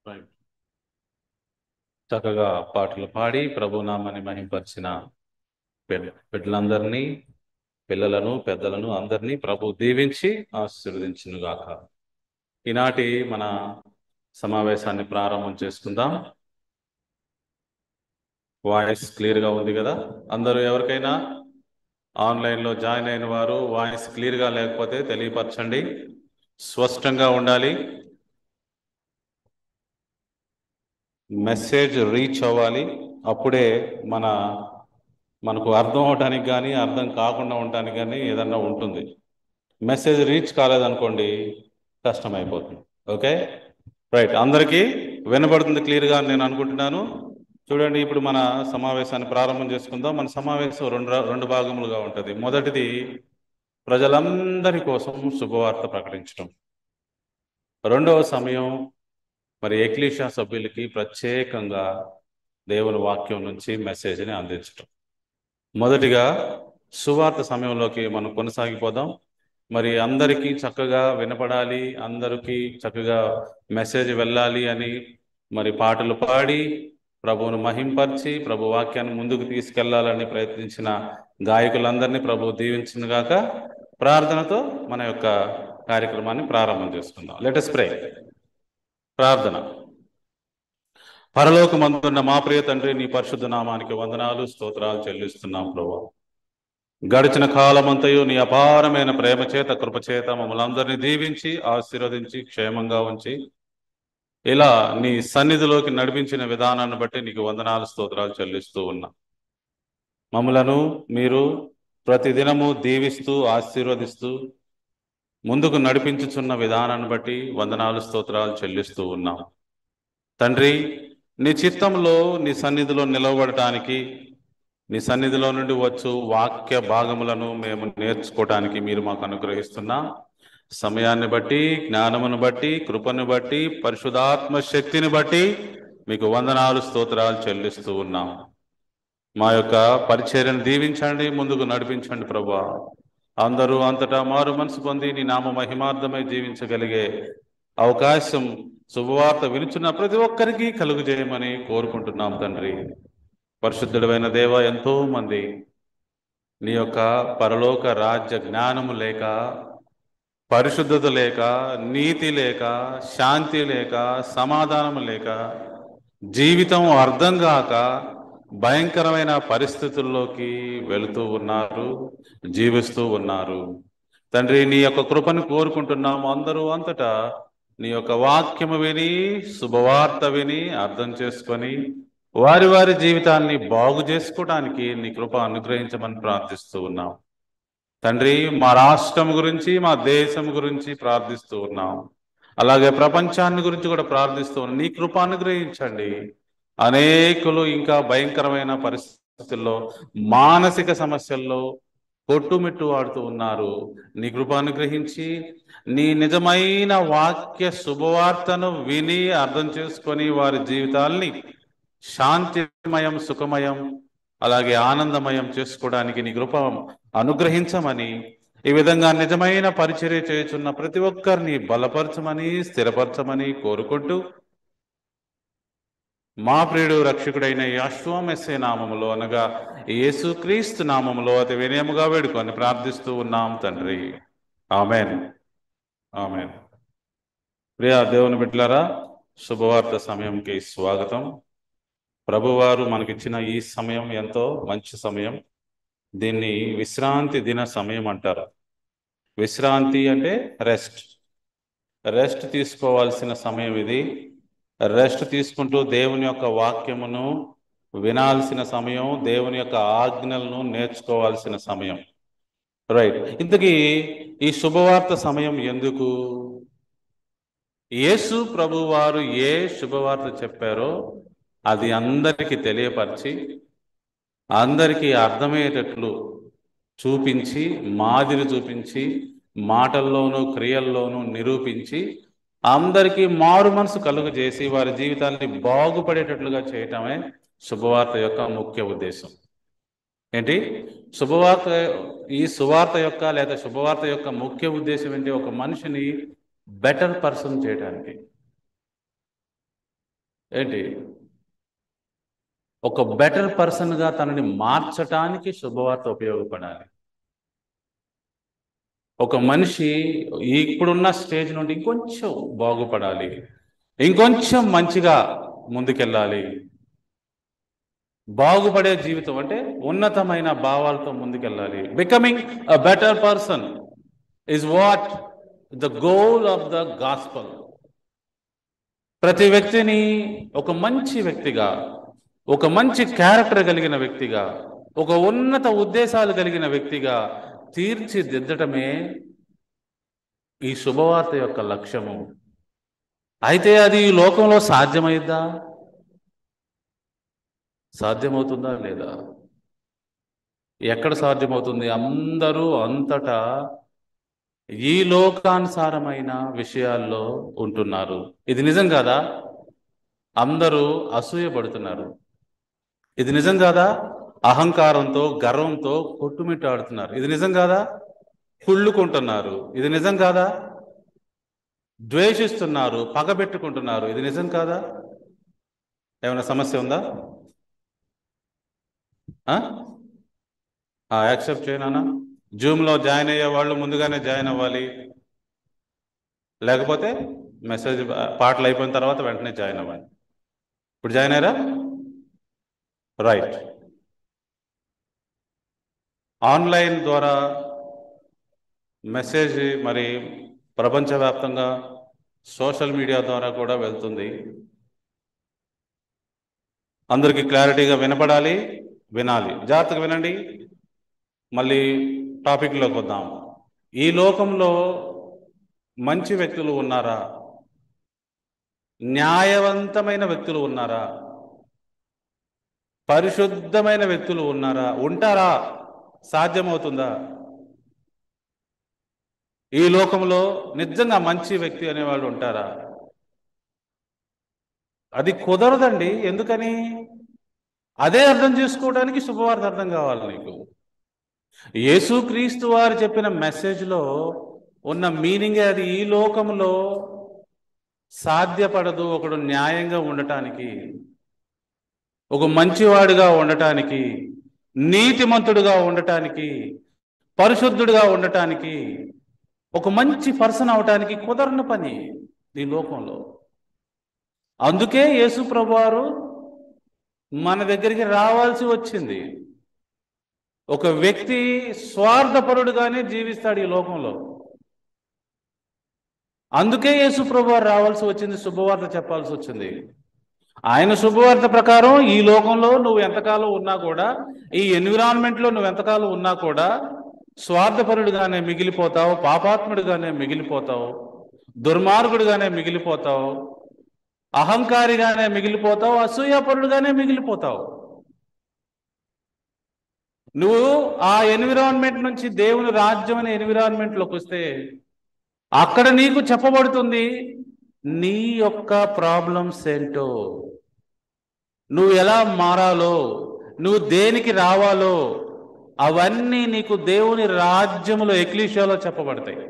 Right. చక్కగా పాటలు పాడి ప్రభునామాన్ని మహింపరిచిన బిడ్డ- బిడ్డలందరినీ పిల్లలను పెద్దలను అందరినీ ప్రభు దీవించి ఆశీర్వదించును గాక ఈనాటి మన సమావేశాన్ని ప్రారంభం చేసుకుందాం వాయిస్ క్లియర్ గా ఉంది కదా అందరూ ఎవరికైనా ఆన్లైన్ లో జాయిన్ అయిన వారు వాయిస్ క్లియర్ గా లేకపోతే తెలియపరచండి స్పష్టంగా ఉండాలి మెసేజ్ రీచ్ అవ్వాలి అప్పుడే మన మనకు అర్థం అవడానికి కానీ అర్థం కాకుండా ఉండటానికి కానీ ఏదన్నా ఉంటుంది మెసేజ్ రీచ్ కాలేదనుకోండి కష్టమైపోతుంది ఓకే రైట్ అందరికీ వినబడుతుంది క్లియర్గా అని నేను అనుకుంటున్నాను చూడండి ఇప్పుడు మన సమావేశాన్ని ప్రారంభం చేసుకుందాం మన సమావేశం రెండు రా- రెండు భాగములుగా ఉంటుంది మొదటిది ప్రజలందరి కోసం శుభవార్త ప్రకటించడం రెండవ సమయం మరి ఎక్లీషా సభ్యులకి ప్రత్యేకంగా దేవుని వాక్యం నుంచి మెసేజ్ని అందించడం మొదటిగా సువార్త సమయంలోకి మనం కొనసాగిపోదాం మరి అందరికీ చక్కగా వినపడాలి అందరికీ చక్కగా మెసేజ్ వెళ్ళాలి అని మరి పాటలు పాడి ప్రభువును మహింపరిచి ప్రభు వాక్యాన్ని ముందుకు తీసుకెళ్లాలని ప్రయత్నించిన గాయకులందరినీ ప్రభు దీవించిన గాక ప్రార్థనతో మన యొక్క కార్యక్రమాన్ని ప్రారంభం చేసుకుందాం లెటస్ ప్రే ప్రార్థన పరలోకమందున్న మా ప్రియ తండ్రి నీ పరిశుద్ధ నామానికి వందనాలు స్తోత్రాలు చెల్లిస్తున్నాం ప్రభు గడిచిన కాలమంతయు నీ అపారమైన ప్రేమ చేత కృప చేత మమ్మల్ని అందరినీ దీవించి ఆశీర్వదించి క్షేమంగా ఉంచి ఇలా నీ సన్నిధిలోకి నడిపించిన విధానాన్ని బట్టి నీకు వందనాలు స్తోత్రాలు చెల్లిస్తూ ఉన్నా మమ్మలను మీరు ప్రతిదినము దీవిస్తూ ఆశీర్వదిస్తూ ముందుకు నడిపించుచున్న విధానాన్ని బట్టి వందనాలు స్తోత్రాలు చెల్లిస్తూ ఉన్నాం తండ్రి నీ చిత్తంలో నీ సన్నిధిలో నిలవబడటానికి నీ సన్నిధిలో నుండి వచ్చు వాక్య భాగములను మేము నేర్చుకోవటానికి మీరు మాకు అనుగ్రహిస్తున్నా సమయాన్ని బట్టి జ్ఞానమును బట్టి కృపను బట్టి పరిశుధాత్మ శక్తిని బట్టి మీకు వందనాలు స్తోత్రాలు చెల్లిస్తూ ఉన్నాం మా యొక్క పరిచర్యను దీవించండి ముందుకు నడిపించండి ప్రభా అందరూ అంతటా మారు మనసు పొంది నీ నామ మహిమార్థమై జీవించగలిగే అవకాశం శుభవార్త వినుచున్న ప్రతి ఒక్కరికి కలుగు చేయమని కోరుకుంటున్నాం తండ్రి పరిశుద్ధుడమైన దేవ ఎంతో మంది నీ యొక్క పరలోక రాజ్య జ్ఞానము లేక పరిశుద్ధత లేక నీతి లేక శాంతి లేక సమాధానం లేక జీవితం అర్థం కాక భయంకరమైన పరిస్థితుల్లోకి వెళుతూ ఉన్నారు జీవిస్తూ ఉన్నారు తండ్రి నీ యొక్క కృపను కోరుకుంటున్నాము అందరూ అంతటా నీ యొక్క వాక్యము విని శుభవార్త విని అర్థం చేసుకొని వారి వారి జీవితాన్ని బాగు చేసుకోవడానికి నీ కృప అనుగ్రహించమని ప్రార్థిస్తూ ఉన్నాం తండ్రి మా రాష్ట్రం గురించి మా దేశం గురించి ప్రార్థిస్తూ ఉన్నాం అలాగే ప్రపంచాన్ని గురించి కూడా ప్రార్థిస్తూ ఉన్నాం నీ కృప అనుగ్రహించండి అనేకులు ఇంకా భయంకరమైన పరిస్థితుల్లో మానసిక సమస్యల్లో కొట్టుమిట్టు ఆడుతూ ఉన్నారు నీ కృప అనుగ్రహించి నీ నిజమైన వాక్య శుభవార్తను విని అర్థం చేసుకొని వారి జీవితాల్ని శాంతిమయం సుఖమయం అలాగే ఆనందమయం చేసుకోవడానికి నీ కృప అనుగ్రహించమని ఈ విధంగా నిజమైన పరిచర్య చేయుచున్న ప్రతి ఒక్కరిని బలపరచమని స్థిరపరచమని కోరుకుంటూ మా ప్రియుడు రక్షకుడైన యాశ్వమెస్సే నామములో అనగా యేసుక్రీస్తు నామములో అతి వినయముగా వేడుకొని ప్రార్థిస్తూ ఉన్నాం తండ్రి ఆమెన్ ఆమెన్ ప్రియా దేవుని బిడ్డలారా శుభవార్త సమయంకి స్వాగతం ప్రభువారు మనకిచ్చిన ఈ సమయం ఎంతో మంచి సమయం దీన్ని విశ్రాంతి దిన సమయం అంటారు విశ్రాంతి అంటే రెస్ట్ రెస్ట్ తీసుకోవాల్సిన సమయం ఇది రెస్ట్ తీసుకుంటూ దేవుని యొక్క వాక్యమును వినాల్సిన సమయం దేవుని యొక్క ఆజ్ఞలను నేర్చుకోవాల్సిన సమయం రైట్ ఇంతకీ ఈ శుభవార్త సమయం ఎందుకు యేసు ప్రభు వారు ఏ శుభవార్త చెప్పారో అది అందరికీ తెలియపరిచి అందరికీ అర్థమయ్యేటట్లు చూపించి మాదిరి చూపించి మాటల్లోనూ క్రియల్లోనూ నిరూపించి అందరికీ మారు మనసు కలుగు చేసి వారి జీవితాన్ని బాగుపడేటట్లుగా చేయటమే శుభవార్త యొక్క ముఖ్య ఉద్దేశం ఏంటి శుభవార్త ఈ సువార్త యొక్క లేదా శుభవార్త యొక్క ముఖ్య ఉద్దేశం ఏంటి ఒక మనిషిని బెటర్ పర్సన్ చేయడానికి ఏంటి ఒక బెటర్ పర్సన్గా తనని మార్చటానికి శుభవార్త ఉపయోగపడాలి ఒక మనిషి ఇప్పుడున్న స్టేజ్ నుండి ఇంకొంచెం బాగుపడాలి ఇంకొంచెం మంచిగా ముందుకెళ్ళాలి బాగుపడే జీవితం అంటే ఉన్నతమైన భావాలతో ముందుకెళ్ళాలి becoming a better person is what the goal of the gospel ప్రతి వ్యక్తిని ఒక మంచి వ్యక్తిగా ఒక మంచి క్యారెక్టర్ కలిగిన వ్యక్తిగా ఒక ఉన్నత ఉద్దేశాలు కలిగిన వ్యక్తిగా తీర్చిదిద్దటమే ఈ శుభవార్త యొక్క లక్ష్యము అయితే అది ఈ లోకంలో సాధ్యమైద్దా సాధ్యమవుతుందా లేదా ఎక్కడ సాధ్యమవుతుంది అందరూ అంతటా ఈ లోకానుసారమైన విషయాల్లో ఉంటున్నారు ఇది నిజం కాదా అందరూ అసూయపడుతున్నారు ఇది నిజం కాదా అహంకారంతో గర్వంతో కొట్టుమిట్టాడుతున్నారు ఇది నిజం కాదా కుళ్ళుకుంటున్నారు ఇది నిజం కాదా ద్వేషిస్తున్నారు పగబెట్టుకుంటున్నారు ఇది నిజం కాదా ఏమైనా సమస్య ఉందా యాక్సెప్ట్ చేయనా జూమ్లో జాయిన్ అయ్యే వాళ్ళు ముందుగానే జాయిన్ అవ్వాలి లేకపోతే మెసేజ్ పాటలు అయిపోయిన తర్వాత వెంటనే జాయిన్ అవ్వాలి ఇప్పుడు జాయిన్ అయ్యారా రైట్ ఆన్లైన్ ద్వారా మెసేజ్ మరి ప్రపంచవ్యాప్తంగా సోషల్ మీడియా ద్వారా కూడా వెళ్తుంది అందరికీ క్లారిటీగా వినపడాలి వినాలి జాగ్రత్తగా వినండి మళ్ళీ టాపిక్లోకి వద్దాం ఈ లోకంలో మంచి వ్యక్తులు ఉన్నారా న్యాయవంతమైన వ్యక్తులు ఉన్నారా పరిశుద్ధమైన వ్యక్తులు ఉన్నారా ఉంటారా సాధ్యమవుతుందా ఈ లోకంలో నిజంగా మంచి వ్యక్తి అనేవాళ్ళు ఉంటారా అది కుదరదండి ఎందుకని అదే అర్థం చేసుకోవడానికి శుభవార్త అర్థం కావాలి నీకు యేసుక్రీస్తు వారు చెప్పిన మెసేజ్లో ఉన్న మీనింగే అది ఈ లోకంలో సాధ్యపడదు ఒకడు న్యాయంగా ఉండటానికి ఒక మంచివాడిగా ఉండటానికి నీతిమంతుడుగా ఉండటానికి పరిశుద్ధుడిగా ఉండటానికి ఒక మంచి పర్సన్ అవటానికి కుదరని పని ఈ లోకంలో అందుకే యేసు ప్రభువారు మన దగ్గరికి రావాల్సి వచ్చింది ఒక వ్యక్తి స్వార్థపరుడుగానే జీవిస్తాడు ఈ లోకంలో అందుకే యేసు ప్రభువారు రావాల్సి వచ్చింది శుభవార్త చెప్పాల్సి వచ్చింది ఆయన శుభవార్త ప్రకారం ఈ లోకంలో నువ్వు ఎంతకాలం ఉన్నా కూడా ఈ ఎన్విరాన్మెంట్లో నువ్వు ఎంతకాలం ఉన్నా కూడా స్వార్థపరుడుగానే మిగిలిపోతావు పాపాత్ముడిగానే మిగిలిపోతావు దుర్మార్గుడిగానే మిగిలిపోతావు అహంకారిగానే మిగిలిపోతావు అసూయాపరుడుగానే మిగిలిపోతావు నువ్వు ఆ ఎన్విరాన్మెంట్ నుంచి దేవుని రాజ్యం అనే ఎన్విరాన్మెంట్లోకి వస్తే అక్కడ నీకు చెప్పబడుతుంది నీ యొక్క ప్రాబ్లమ్స్ ఏంటో నువ్వు ఎలా మారాలో నువ్వు దేనికి రావాలో అవన్నీ నీకు దేవుని రాజ్యములో ఎక్లీషియాలో చెప్పబడతాయి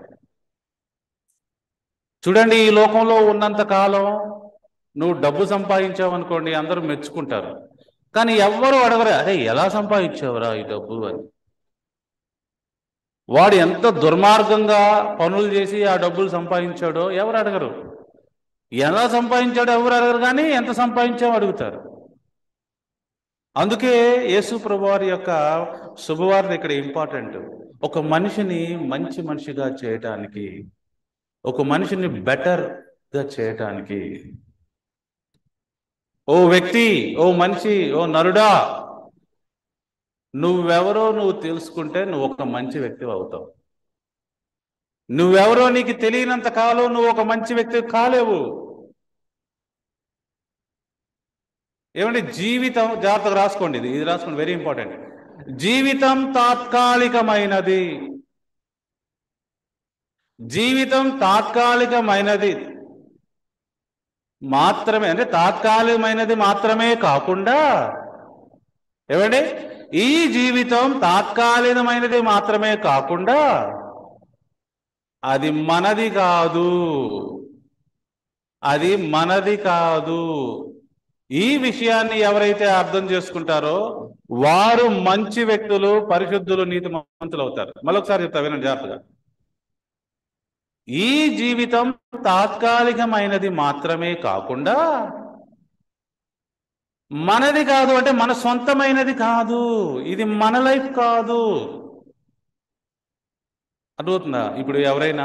చూడండి ఈ లోకంలో ఉన్నంత కాలం నువ్వు డబ్బు సంపాదించావు అనుకోండి అందరూ మెచ్చుకుంటారు కానీ ఎవ్వరు అడగరు అరే ఎలా సంపాదించావురా ఈ డబ్బు అని వాడు ఎంత దుర్మార్గంగా పనులు చేసి ఆ డబ్బులు సంపాదించాడో ఎవరు అడగరు ఎలా సంపాదించాడో ఎవరు అడగరు కానీ ఎంత సంపాదించావో అడుగుతారు అందుకే యేసు ప్రభువారి యొక్క శుభవార్త ఇక్కడ ఇంపార్టెంట్ ఒక మనిషిని మంచి మనిషిగా చేయటానికి ఒక మనిషిని బెటర్గా చేయటానికి ఓ వ్యక్తి ఓ మనిషి ఓ నరుడా నువ్వెవరో నువ్వు తెలుసుకుంటే నువ్వు ఒక మంచి వ్యక్తి అవుతావు నువ్వెవరో నీకు తెలియనంత కాలం నువ్వు ఒక మంచి వ్యక్తి కాలేవు ఏమంటే జీవితం జాగ్రత్తగా రాసుకోండి ఇది ఇది రాసుకోండి వెరీ ఇంపార్టెంట్ జీవితం తాత్కాలికమైనది జీవితం తాత్కాలికమైనది మాత్రమే అంటే తాత్కాలికమైనది మాత్రమే కాకుండా ఏమండి ఈ జీవితం తాత్కాలికమైనది మాత్రమే కాకుండా అది మనది కాదు అది మనది కాదు ఈ విషయాన్ని ఎవరైతే అర్థం చేసుకుంటారో వారు మంచి వ్యక్తులు పరిశుద్ధులు నీతి మంతులు అవుతారు మళ్ళొకసారి చెప్తా వినండి జాగ్రత్తగా ఈ జీవితం తాత్కాలికమైనది మాత్రమే కాకుండా మనది కాదు అంటే మన సొంతమైనది కాదు ఇది మన లైఫ్ కాదు అర్థమవుతుందా ఇప్పుడు ఎవరైనా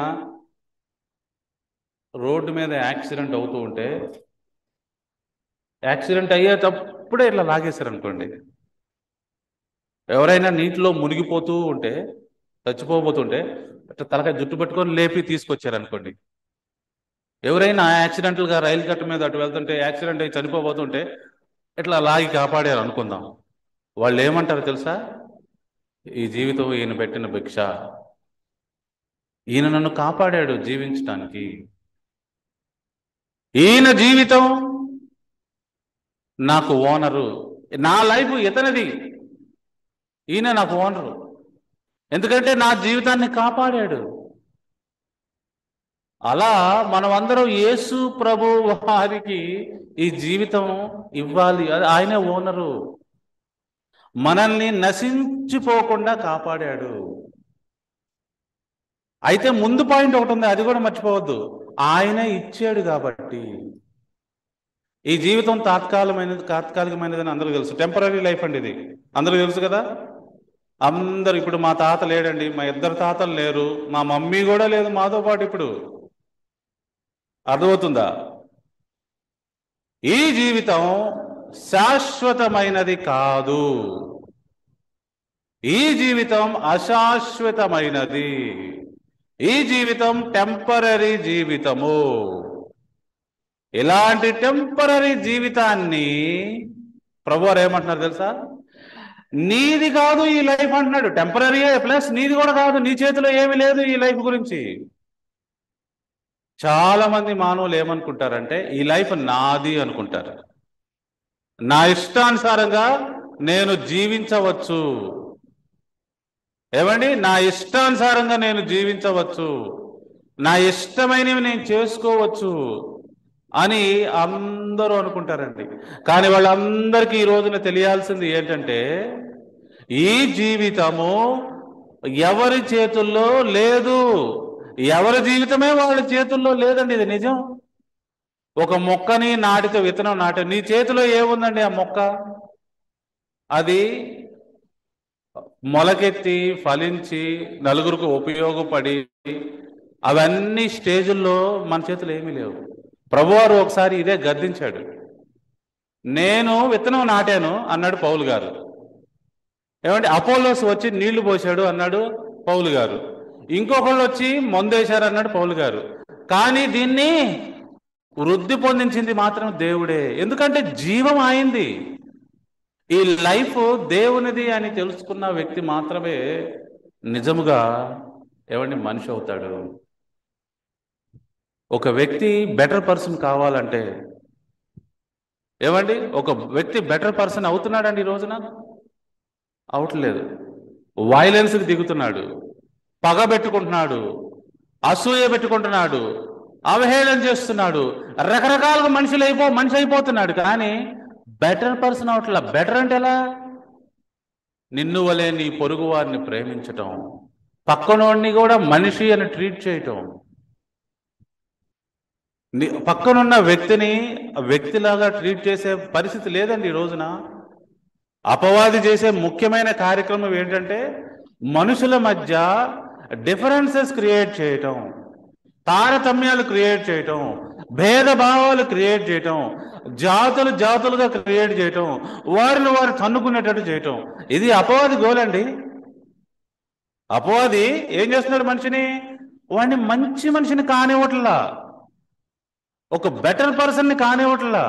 రోడ్డు మీద యాక్సిడెంట్ అవుతూ ఉంటే యాక్సిడెంట్ అయ్యేటప్పుడే ఇట్లా లాగేశారు అనుకోండి ఎవరైనా నీటిలో మునిగిపోతూ ఉంటే చచ్చిపోబోతుంటే ఇట్లా తలకాయ జుట్టు పట్టుకొని లేపి తీసుకొచ్చారు అనుకోండి ఎవరైనా యాక్సిడెంటల్గా రైలు కట్ట మీద అటు వెళ్తుంటే యాక్సిడెంట్ అయి చనిపోబోతుంటే ఇట్లా లాగి కాపాడారు అనుకుందాం వాళ్ళు ఏమంటారు తెలుసా ఈ జీవితం ఈయన పెట్టిన భిక్ష ఈయన నన్ను కాపాడాడు జీవించడానికి ఈయన జీవితం నాకు ఓనరు నా లైఫ్ ఇతనిది ఈయన నాకు ఓనరు ఎందుకంటే నా జీవితాన్ని కాపాడాడు అలా మనమందరం యేసు ప్రభు వారికి ఈ జీవితం ఇవ్వాలి అది ఆయనే ఓనరు మనల్ని నశించిపోకుండా కాపాడాడు అయితే ముందు పాయింట్ ఒకటి ఉంది అది కూడా మర్చిపోవద్దు ఆయన ఇచ్చాడు కాబట్టి ఈ జీవితం తాత్కాలికమైనది తాత్కాలికమైనదని అందరూ తెలుసు టెంపరీ లైఫ్ అండి ఇది అందరూ తెలుసు కదా అందరు ఇప్పుడు మా తాత లేడండి మా ఇద్దరు తాతలు లేరు మా మమ్మీ కూడా లేదు మాతో పాటు ఇప్పుడు అర్థమవుతుందా ఈ జీవితం శాశ్వతమైనది కాదు ఈ జీవితం అశాశ్వతమైనది ఈ జీవితం టెంపరీ జీవితము ఇలాంటి టెంపరీ జీవితాన్ని ప్రభు వారు ఏమంటున్నారు తెలుసా నీది కాదు ఈ లైఫ్ అంటున్నాడు టెంపరీ ప్లస్ నీది కూడా కాదు నీ చేతిలో ఏమీ లేదు ఈ లైఫ్ గురించి చాలా మంది మానవులు ఏమనుకుంటారంటే ఈ లైఫ్ నాది అనుకుంటారు నా ఇష్టానుసారంగా నేను జీవించవచ్చు ఏమండి నా ఇష్టానుసారంగా నేను జీవించవచ్చు నా ఇష్టమైనవి నేను చేసుకోవచ్చు అని అందరూ అనుకుంటారండి కానీ వాళ్ళందరికీ ఈ రోజున తెలియాల్సింది ఏంటంటే ఈ జీవితము ఎవరి చేతుల్లో లేదు ఎవరి జీవితమే వాళ్ళ చేతుల్లో లేదండి ఇది నిజం ఒక మొక్కని నాటితే విత్తనం నాటే నీ చేతిలో ఏముందండి ఆ మొక్క అది మొలకెత్తి ఫలించి నలుగురికి ఉపయోగపడి అవన్నీ స్టేజుల్లో మన చేతులు ఏమీ లేవు ప్రభువారు ఒకసారి ఇదే గద్దించాడు నేను విత్తనం నాటాను అన్నాడు పౌలు గారు ఏమంటే అపోలోస్ వచ్చి నీళ్లు పోసాడు అన్నాడు పౌలు గారు ఇంకొకళ్ళు వచ్చి మందేశారు అన్నాడు పౌలు గారు కానీ దీన్ని వృద్ధి పొందించింది మాత్రం దేవుడే ఎందుకంటే జీవం ఆయింది ఈ లైఫ్ దేవునిది అని తెలుసుకున్న వ్యక్తి మాత్రమే నిజముగా ఏమండి మనిషి అవుతాడు ఒక వ్యక్తి బెటర్ పర్సన్ కావాలంటే ఏమండి ఒక వ్యక్తి బెటర్ పర్సన్ అవుతున్నాడండి ఈ రోజున అవట్లేదు వైలెన్స్కి దిగుతున్నాడు పగ పెట్టుకుంటున్నాడు అసూయ పెట్టుకుంటున్నాడు అవహేళన చేస్తున్నాడు రకరకాలుగా మనుషులు అయిపో మనిషి అయిపోతున్నాడు కానీ బెటర్ పర్సన్ అవట్లా బెటర్ అంటే ఎలా నిన్ను వలే నీ పొరుగు వారిని ప్రేమించటం పక్కనోడిని కూడా మనిషి అని ట్రీట్ చేయటం ని- పక్కనున్న వ్యక్తిని వ్యక్తిలాగా ట్రీట్ చేసే పరిస్థితి లేదండి ఈ రోజున అపవాది చేసే ముఖ్యమైన కార్యక్రమం ఏంటంటే మనుషుల మధ్య డిఫరెన్సెస్ క్రియేట్ చేయటం తారతమ్యాలు క్రియేట్ చేయటం భేదభావాలు క్రియేట్ చేయటం జాతులు జాతులుగా క్రియేట్ చేయటం వారిని వారు తన్నుకునేటట్టు చేయటం ఇది అపవాది గోల్ అండి అపవాది ఏం చేస్తున్నాడు మనిషిని వాడిని మంచి మనిషిని కానివ్వట్లా ఒక బెటర్ పర్సన్ని కానివ్వట్లా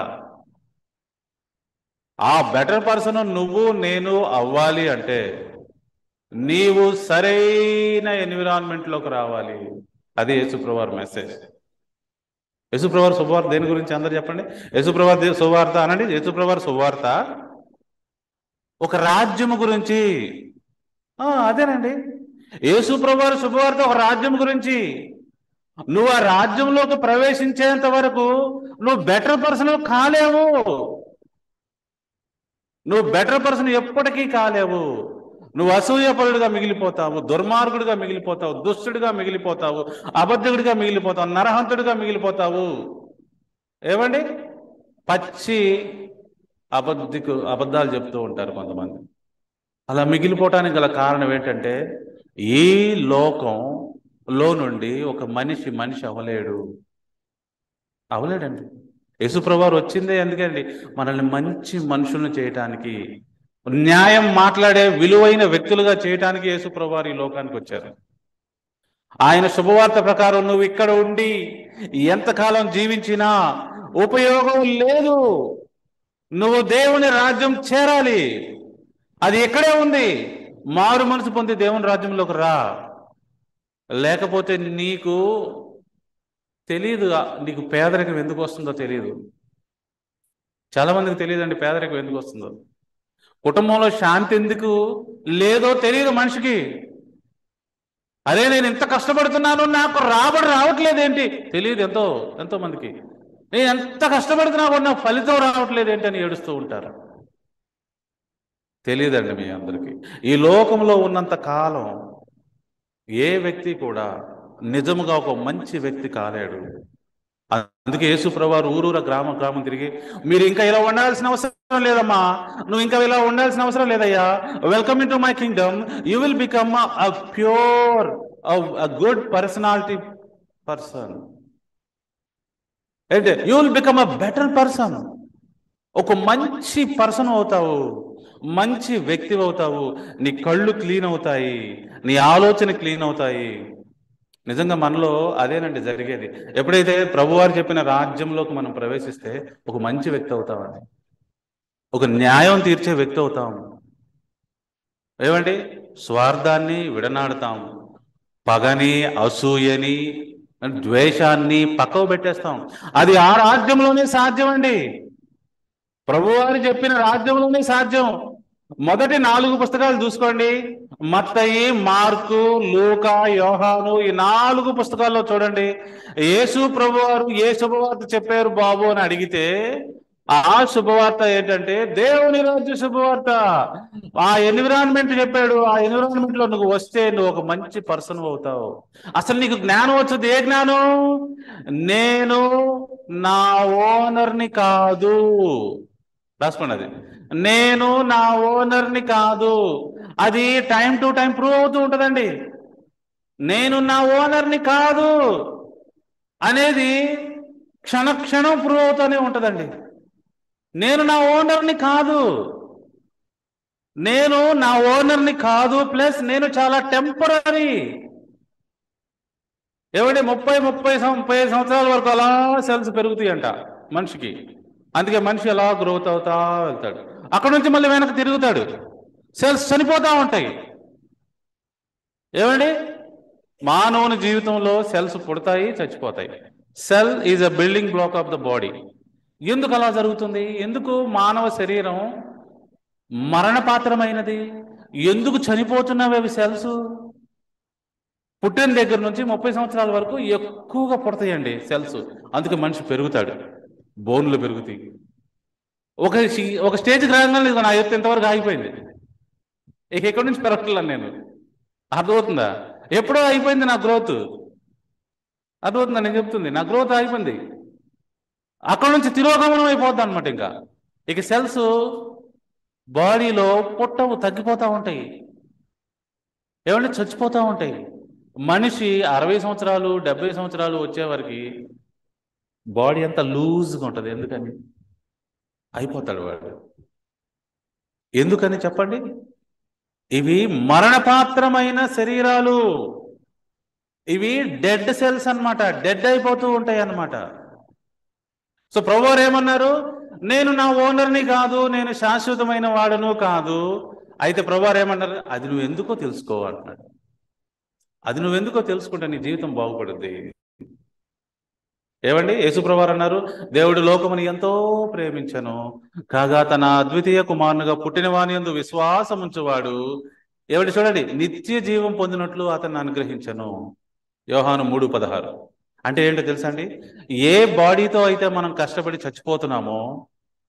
ఆ బెటర్ పర్సన్ నువ్వు నేను అవ్వాలి అంటే నీవు సరైన ఎన్విరాన్మెంట్ లోకి రావాలి అది యేసుప్రవార్ మెసేజ్ యేసుప్రవార్ శుభవార్త దేని గురించి అందరు చెప్పండి యేసుప్రవార్ దే- శుభవార్త అనండి యేసుప్రవార్ శుభవార్త ఒక రాజ్యము గురించి ఆ, అదేనండి యేసుప్రవార్ శుభవార్త ఒక రాజ్యం గురించి నువ్వు ఆ రాజ్యంలోకి ప్రవేశించేంత వరకు నువ్వు బెటర్ పర్సన్ కాలేవు నువ్వు బెటర్ పర్సన్ ఎప్పటికీ కాలేవు నువ్వు అసూయపరుడుగా మిగిలిపోతావు దుర్మార్గుడిగా మిగిలిపోతావు దుష్టుడిగా మిగిలిపోతావు అబద్ధుడిగా మిగిలిపోతావు నరహంతుడిగా మిగిలిపోతావు ఏమండి పచ్చి అబద్ధికు అబద్ధాలు చెప్తూ ఉంటారు కొంతమంది అలా మిగిలిపోవటానికి గల కారణం ఏంటంటే ఈ లోకంలో నుండి ఒక మనిషి మనిషి అవలేడు అవలేడండి యేసుప్రభువారు వచ్చిందే ఎందుకండి మనల్ని మంచి మనుషులను చేయటానికి న్యాయం మాట్లాడే విలువైన వ్యక్తులుగా చేయటానికి యేసుప్రభువారు ఈ లోకానికి వచ్చారు ఆయన శుభవార్త ప్రకారం నువ్వు ఇక్కడ ఉండి ఎంతకాలం జీవించినా ఉపయోగం లేదు నువ్వు దేవుని రాజ్యం చేరాలి అది ఎక్కడే ఉంది మారు మనసు పొంది దేవుని రాజ్యంలోకి రా లేకపోతే నీకు తెలియదు నీకు పేదరికం ఎందుకు వస్తుందో తెలియదు చాలా మందికి తెలియదండి పేదరికం ఎందుకు వస్తుందో కుటుంబంలో శాంతి ఎందుకు లేదో తెలియదు మనిషికి అదే నేను ఇంత కష్టపడుతున్నాను నాకు రాబడి రావట్లేదు ఏంటి తెలియదు ఎంతో ఎంతో మందికి నేను ఎంత కష్టపడుతున్నా కూడా నాకు ఫలితం రావట్లేదు ఏంటి అని ఏడుస్తూ ఉంటారు తెలియదండి మీ అందరికీ ఈ లోకంలో ఉన్నంత కాలం ఏ వ్యక్తి కూడా నిజముగా ఒక మంచి వ్యక్తి కాలేడు అందుకే యేసుప్రభు ఊరూర గ్రామ గ్రామం తిరిగి మీరు ఇంకా ఇలా ఉండాల్సిన అవసరం లేదమ్మా నువ్వు ఇంకా ఇలా ఉండాల్సిన అవసరం లేదయ్యా welcome in to my kingdom you will become a pure good personality person ఏంటి you will become a better person ఒక మంచి పర్సన్ అవుతావు మంచి వ్యక్తి అవుతావు నీ కళ్ళు క్లీన్ అవుతాయి నీ ఆలోచన క్లీన్ అవుతాయి నిజంగా మనలో అదేనండి జరిగేది ఎప్పుడైతే ప్రభువారు చెప్పిన రాజ్యంలోకి మనం ప్రవేశిస్తే ఒక మంచి వ్యక్తి అవుతామండి ఒక న్యాయం తీర్చే వ్యక్తి అవుతాం ఏమండి స్వార్థాన్ని విడనాడుతాం పగని అసూయని ద్వేషాన్ని పక్కవ పెట్టేస్తాం అది ఆ రాజ్యంలోనే సాధ్యం అండి ప్రభువారు చెప్పిన రాజ్యంలోనే సాధ్యం మొదటి నాలుగు పుస్తకాలు చూసుకోండి మత్తయి మార్కు లూక యోహాను ఈ నాలుగు పుస్తకాల్లో చూడండి యేసు ప్రభువారు ఏ శుభవార్త చెప్పారు బాబు అని అడిగితే ఆ శుభవార్త ఏంటంటే దేవుని రాజ్య శుభవార్త ఆ ఎన్విరాన్మెంట్ చెప్పాడు ఆ ఎన్విరాన్మెంట్ లో నువ్వు వస్తే నువ్వు ఒక మంచి పర్సన్ అవుతావు అసలు నీకు జ్ఞానం వచ్చేది ఏ జ్ఞానం నేను నా ఓనర్ని కాదు రాసుకోండి అది నేను నా ఓనర్ని కాదు అది టైం టు టైం ప్రూవ్ అవుతూ ఉంటుందండి నేను నా ఓనర్ని కాదు అనేది క్షణ క్షణం ప్రూవ్ అవుతూనే ఉంటుందండి నేను నా ఓనర్ని కాదు నేను నా ఓనర్ని కాదు ప్లస్ నేను చాలా టెంపరీ ఏమంటే ముప్పై ముప్పై సం- ముప్పై ఐదు సంవత్సరాల వరకు అలా సెల్స్ పెరుగుతాయి అంట మనిషికి అందుకే మనిషి అలా గ్రోత్ అవుతా వెళ్తాడు అక్కడ నుంచి మళ్ళీ వెనక్కి తిరుగుతాడు సెల్స్ చనిపోతా ఉంటాయి ఏమండి మానవుని జీవితంలో సెల్స్ పుడతాయి చచ్చిపోతాయి cell is a building block of the body ఎందుకు అలా జరుగుతుంది ఎందుకు మానవ శరీరం మరణపాత్రమైనది ఎందుకు చనిపోతున్నవి అవి సెల్స్ పుట్టిన దగ్గర నుంచి ముప్పై సంవత్సరాల వరకు ఎక్కువగా పుడతాయండి సెల్స్ అందుకే మనిషి పెరుగుతాడు బోన్లు పెరుగుతాయి ఒక సి- ఒక స్టేజ్కి రాగానే ఇదిగో నా ఎత్తు ఇంతవరకు ఆగిపోయింది ఇక ఎక్కడి నుంచి పెరగట్లేను నేను అర్థమవుతుందా ఎప్పుడో అయిపోయింది నా గ్రోత్ అర్థమవుతుందా నేను చెప్తుంది నా గ్రోత్ అయిపోయింది అక్కడ నుంచి తిరోగమనం అయిపోద్ది అనమాట ఇంకా ఇక సెల్స్ బాడీలో పుట్టవు తగ్గిపోతూ ఉంటాయి ఏమంటే చచ్చిపోతూ ఉంటాయి మనిషి అరవై సంవత్సరాలు డెబ్బై సంవత్సరాలు వచ్చేవరకు బాడీ అంతా లూజ్గా ఉంటుంది ఎందుకని అయిపోతాడు వాడు ఎందుకని చెప్పండి ఇవి మరణపాత్రమైన శరీరాలు ఇవి డెడ్ సెల్స్ అన్నమాట డెడ్ అయిపోతూ ఉంటాయి అన్నమాట సో ప్రభువారు ఏమన్నారు నేను నా ఓనర్ని కాదు నేను శాశ్వతమైన వాడను కాదు అయితే ప్రభువారు ఏమన్నారు అది నువ్వు ఎందుకో తెలుసుకో అంటున్నాడు అది నువ్వెందుకో తెలుసుకుంటే నీ జీవితం బాగుపడుద్ది ఏమండి యేసుప్రభారు అన్నారు దేవుడు లోకముని ఎంతో ప్రేమించను కాగా తన అద్వితీయ కుమారునిగా పుట్టిన వాని యందు విశ్వాసం ఉంచువాడు ఏమండి చూడండి నిత్య జీవం పొందినట్లు అతన్ని అనుగ్రహించను యోహాను మూడు పదహారు అంటే ఏంటో తెలుసా అండి ఏ బాడీతో అయితే మనం కష్టపడి చచ్చిపోతున్నామో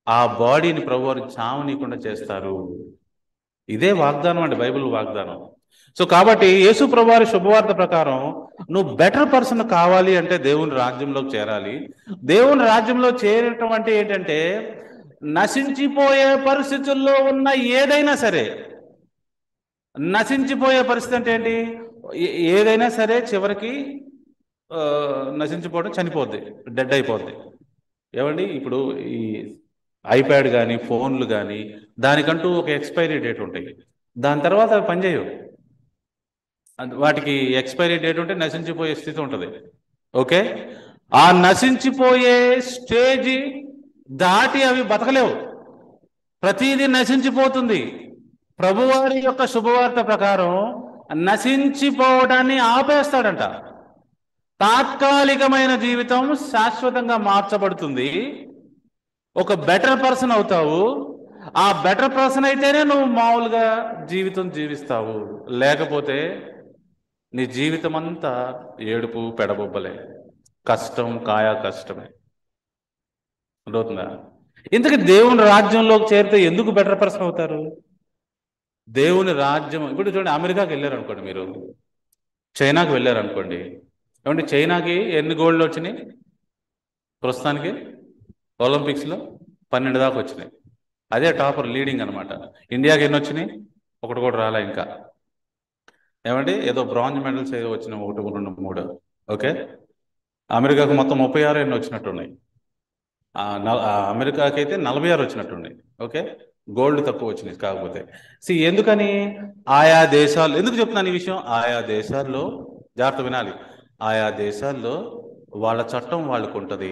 ఆ బాడీని ప్రభువారు చావనీయకుండా చేస్తారు ఇదే వాగ్దానం అండి బైబిల్ వాగ్దానం సో కాబట్టి యేసు ప్రభువారి శుభవార్త ప్రకారం నువ్వు బెటర్ పర్సన్ కావాలి అంటే దేవుని రాజ్యంలోకి చేరాలి దేవుని రాజ్యంలో చేరటం అంటే ఏంటంటే నశించిపోయే పరిస్థితుల్లో ఉన్న ఏదైనా సరే నశించిపోయే పరిస్థితి అంటే ఏంటి ఏ- ఏదైనా సరే చివరికి ఆ, నశించిపోవడం చనిపోద్ది డెడ్ అయిపోద్ది ఏమండి ఇప్పుడు ఈ ఐప్యాడ్ కానీ ఫోన్లు కానీ దానికంటూ ఒక ఎక్స్పైరీ డేట్ ఉంటాయి దాని తర్వాత అవి పనిచేయవు అది- వాటికి ఎక్స్పైరీ డేట్ ఉంటే నశించిపోయే స్థితి ఉంటుంది ఓకే ఆ నశించిపోయే స్టేజ్ దాటి అవి బతకలేవు ప్రతిదీ నశించిపోతుంది ప్రభువారి యొక్క శుభవార్త ప్రకారం నశించిపోవడాన్ని ఆపేస్తాడంట తాత్కాలికమైన జీవితం శాశ్వతంగా మార్చబడుతుంది ఒక బెటర్ పర్సన్ అవుతావు ఆ బెటర్ పర్సన్ అయితేనే నువ్వు మామూలుగా జీవితం జీవిస్తావు లేకపోతే నీ జీవితం అంతా ఏడుపు పెడబొబ్బలే కష్టం కాయా కష్టమే అర్థవుతుందా ఇంతకు దేవుని రాజ్యంలోకి చేరితే ఎందుకు బెటర్ పర్సన్ అవుతారు దేవుని రాజ్యం ఇప్పుడు చూడండి అమెరికాకి వెళ్ళారు అనుకోండి మీరు చైనాకి వెళ్ళారు అనుకోండి ఏమంటే చైనాకి ఎన్ని గోల్డ్లు వచ్చినాయి ప్రస్తుతానికి ఒలింపిక్స్లో పన్నెండు దాకా వచ్చినాయి అదే టాపర్ లీడింగ్ అనమాట ఇండియాకి ఎన్ని వచ్చినాయి ఒకటి కూడా రాలే ఇంకా ఏమండి ఏదో బ్రాంజ్ మెడల్స్ ఏదో వచ్చినాయి ఒకటి రెండు మూడు ఓకే అమెరికాకు మొత్తం ముప్పై ఆరు ఎన్ని వచ్చినట్టున్నాయి ఆ, నల- ఆ, అమెరికాకి అయితే నలభై ఆరు వచ్చినట్టున్నాయి ఓకే గోల్డ్ తక్కువ వచ్చినాయి కాకపోతే సి ఎందుకని ఆయా దేశాలు ఎందుకు చెప్తున్నాను ఈ విషయం ఆయా దేశాల్లో జాగ్రత్త వినాలి ఆయా దేశాల్లో వాళ్ళ చట్టం వాళ్ళకు ఉంటుంది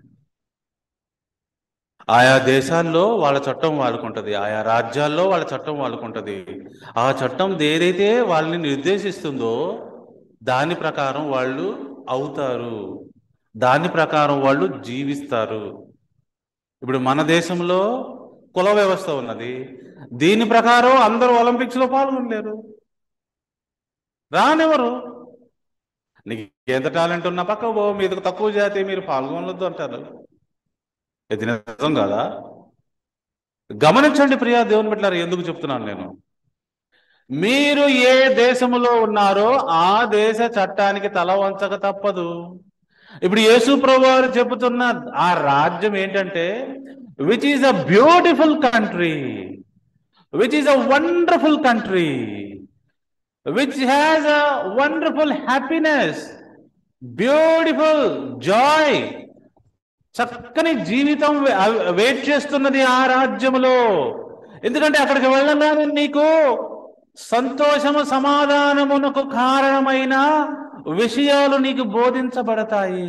ఆయా దేశాల్లో వాళ్ళ చట్టం వాళ్ళకుంటది ఆయా రాజ్యాల్లో వాళ్ళ చట్టం వాళ్ళకుంటది ఆ చట్టం ఏదైతే వాళ్ళని నిర్దేశిస్తుందో దాని ప్రకారం వాళ్ళు అవుతారు దాని ప్రకారం వాళ్ళు జీవిస్తారు ఇప్పుడు మన దేశంలో కుల వ్యవస్థ ఉన్నది దీని ప్రకారం అందరూ ఒలింపిక్స్ లో పాల్గొనలేరు రానివ్వరు నీకు ఎంత టాలెంట్ ఉన్నా పక్క పో మీది తక్కువ జాతి మీరు పాల్గొనవద్దు అంటారు ఇది నిజం కాదా గమనించండి ప్రియా దేవుని బిడ్డలారా ఎందుకు చెప్తున్నాను నేను మీరు ఏ దేశములో ఉన్నారో ఆ దేశ చట్టానికి తల వంచక తప్పదు ఇప్పుడు యేసు ప్రభు వారు చెబుతున్న ఆ రాజ్యం ఏంటంటే which is a beautiful country which is a wonderful country which has a wonderful happiness beautiful joy చక్కని జీవితం వే- అవ్- వెయిట్ చేస్తున్నది ఆ రాజ్యములో ఎందుకంటే అక్కడికి వెళ్ళగానే నీకు సంతోషము సమాధానమునకు కారణమైన విషయాలు నీకు బోధించబడతాయి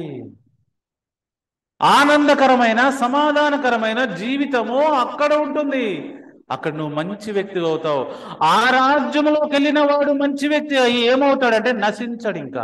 ఆనందకరమైన సమాధానకరమైన జీవితము అక్కడ ఉంటుంది అక్కడ నువ్వు మంచి వ్యక్తి అవుతావు ఆ రాజ్యంలోకి వెళ్ళిన వాడు మంచి వ్యక్తి అయ్యి ఏమవుతాడంటే నశించడు ఇంకా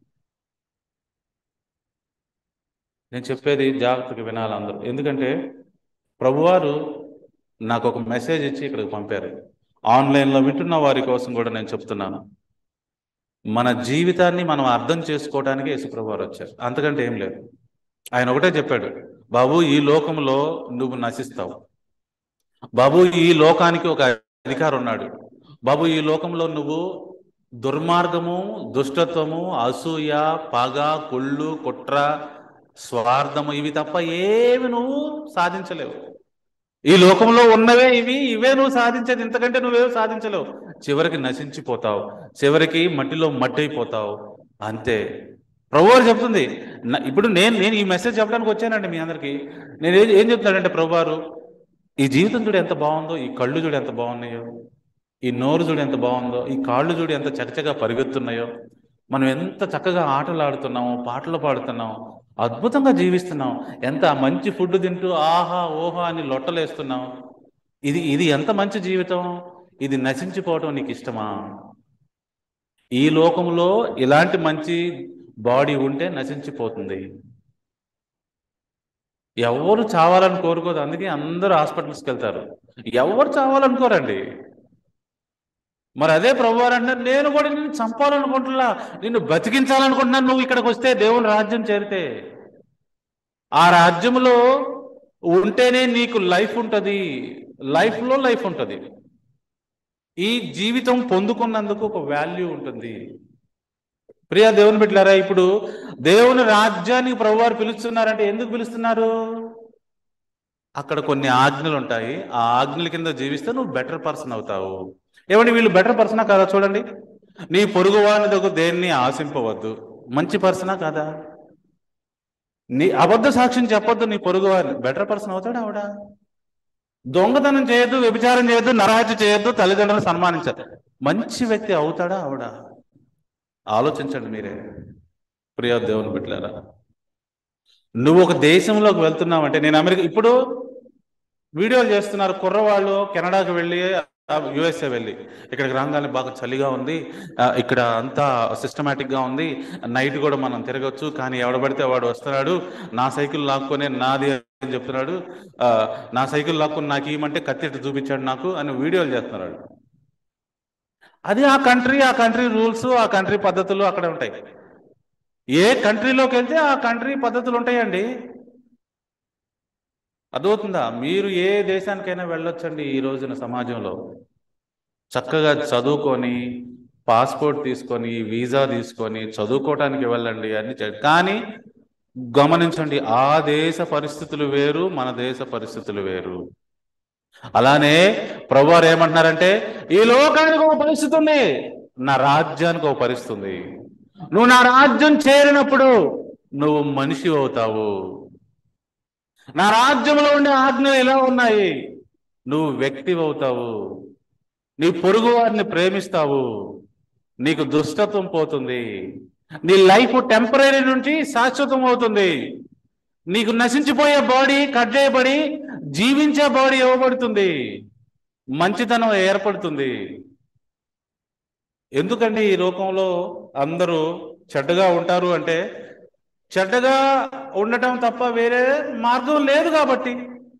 నేను చెప్పేది జాగ్రత్తగా వినాలి అందరూ ఎందుకంటే ప్రభువారు నాకు ఒక మెసేజ్ ఇచ్చి ఇక్కడికి పంపారు ఆన్లైన్లో వింటున్న వారి కోసం కూడా నేను చెప్తున్నాను మన జీవితాన్ని మనం అర్థం చేసుకోవడానికి యేసుప్రభు వారు వచ్చారు అంతకంటే ఏం లేదు ఆయన ఒకటే చెప్పాడు బాబు ఈ లోకంలో నువ్వు నశిస్తావు బాబు ఈ లోకానికి ఒక అధికారం ఉన్నాడు బాబు ఈ లోకంలో నువ్వు దుర్మార్గము దుష్టత్వము అసూయ పగ కుళ్ళు కుట్ర స్వార్థము ఇవి తప్ప ఏమి నువ్వు సాధించలేవు ఈ లోకంలో ఉన్నవే ఇవి ఇవే నువ్వు సాధించేది ఇంతకంటే నువ్వేం సాధించలేవు చివరికి నశించిపోతావు చివరికి మట్టిలో మట్టి అయిపోతావు అంతే ప్రభువారు చెప్తుంది నా- ఇప్పుడు నేను నేను ఈ మెసేజ్ చెప్పడానికి వచ్చానండి మీ అందరికి నేను ఏం ఏం చెప్తానంటే ప్రభువారు ఈ జీవితం చూడు ఎంత బాగుందో ఈ కళ్ళు చూడు ఎంత బాగున్నాయో ఈ నోరు చూడు ఎంత బాగుందో ఈ కాళ్ళు చూడు ఎంత చకచగా పరిగెత్తున్నాయో మనం ఎంత చక్కగా ఆటలు ఆడుతున్నాము పాటలు పాడుతున్నాం అద్భుతంగా జీవిస్తున్నాం ఎంత మంచి ఫుడ్ తింటూ ఆహా ఓహా అని లొట్టలేస్తున్నాం ఇది ఇది ఎంత మంచి జీవితం ఇది నశించిపోవటం నీకు ఇష్టమా ఈ లోకంలో ఇలాంటి మంచి బాడీ ఉంటే నశించిపోతుంది ఎవరు చావాలని కోరుకోదు అందుకే అందరూ హాస్పిటల్స్కి వెళ్తారు ఎవరు చావాలనుకోరండి మరి అదే ప్రభువారు అంటారు నేను కూడా నిన్ను చంపాలనుకుంటున్నా నిన్ను బతికించాలనుకుంటున్నాను నువ్వు ఇక్కడికి వస్తే దేవుని రాజ్యం చేరితే ఆ రాజ్యంలో ఉంటేనే నీకు లైఫ్ ఉంటుంది లైఫ్లో లైఫ్ ఉంటుంది ఈ జీవితం పొందుకున్నందుకు ఒక వాల్యూ ఉంటుంది ప్రియా దేవుని బిడ్డలారా ఇప్పుడు దేవుని రాజ్యానికి ప్రభువారు పిలుస్తున్నారంటే ఎందుకు పిలుస్తున్నారు అక్కడ కొన్ని ఆజ్ఞలు ఉంటాయి ఆ ఆజ్ఞల కింద జీవిస్తే నువ్వు బెటర్ పర్సన్ అవుతావు ఏమండి వీళ్ళు బెటర్ పర్సనా కాదా చూడండి నీ పొరుగు వాని దగ్గర దేన్ని ఆశింపవద్దు మంచి పర్సనా కాదా నీ అబద్ధ సాక్ష్యం చెప్పొద్దు నీ పొరుగు వారిని బెటర్ పర్సన్ అవుతాడు ఆవిడ దొంగతనం చేయొద్దు వ్యభిచారం చేయొద్దు నరహత్య చేయొద్దు తల్లిదండ్రులను సన్మానించదు మంచి వ్యక్తి అవుతాడా ఆవిడ ఆలోచించండి మీరే ప్రియ దేవుని బిడ్డలారా నువ్వు ఒక దేశంలోకి వెళ్తున్నావంటే నేను అమెరికా ఇప్పుడు వీడియోలు చేస్తున్నారు కుర్రవాళ్ళు కెనడాకి వెళ్ళి యుఎస్ఏ వెళ్ళి ఇక్కడికి రాగానే బాగా చలిగా ఉంది ఆ, ఇక్కడ అంతా సిస్టమేటిక్ గా ఉంది నైట్ కూడా మనం తిరగచ్చు కానీ ఎవడబడితే వాడు వస్తున్నాడు నా సైకిల్ లాక్కొని నాది అని చెప్తున్నాడు ఆ, నా సైకిల్ లాక్కొని నాకు ఇవ్వమంటే కత్తి ఇట్టు చూపించాడు నాకు అని వీడియోలు చేస్తున్నాడు అది ఆ కంట్రీ ఆ కంట్రీ రూల్స్ ఆ కంట్రీ పద్ధతులు అక్కడ ఉంటాయి ఏ కంట్రీలోకి వెళ్తే ఆ కంట్రీ పద్ధతులు ఉంటాయండి అర్థమవుతుందా మీరు ఏ దేశానికైనా వెళ్ళొచ్చండి ఈ రోజున సమాజంలో చక్కగా చదువుకొని పాస్పోర్ట్ తీసుకొని వీసా తీసుకొని చదువుకోవటానికి వెళ్ళండి అన్ని చే- కానీ గమనించండి ఆ దేశ పరిస్థితులు వేరు మన దేశ పరిస్థితులు వేరు అలానే ప్రభువారు ఏమంటున్నారంటే ఈ లోకానికి ఒక పరిస్థితి ఉంది నా రాజ్యానికి ఒక పరిస్థితి ఉంది నువ్వు నా రాజ్యం చేరినప్పుడు నువ్వు మనిషి అవుతావు నా రాజ్యంలో ఉండే ఆజ్ఞలు ఎలా ఉన్నాయి నువ్వు వ్యక్తి అవుతావు నీ పొరుగు వారిని ప్రేమిస్తావు నీకు దుష్టత్వం పోతుంది నీ లైఫ్ టెంపరీ నుంచి శాశ్వతం అవుతుంది నీకు నశించిపోయే బాడీ కట్ చేయబడి జీవించే బాడీ ఇవ్వబడుతుంది మంచితనం ఏర్పడుతుంది ఎందుకండి ఈ లోకంలో అందరూ చెడ్డగా ఉంటారు అంటే చెడ్డగా ఉండటం తప్ప వేరే మార్గం లేదు కాబట్టి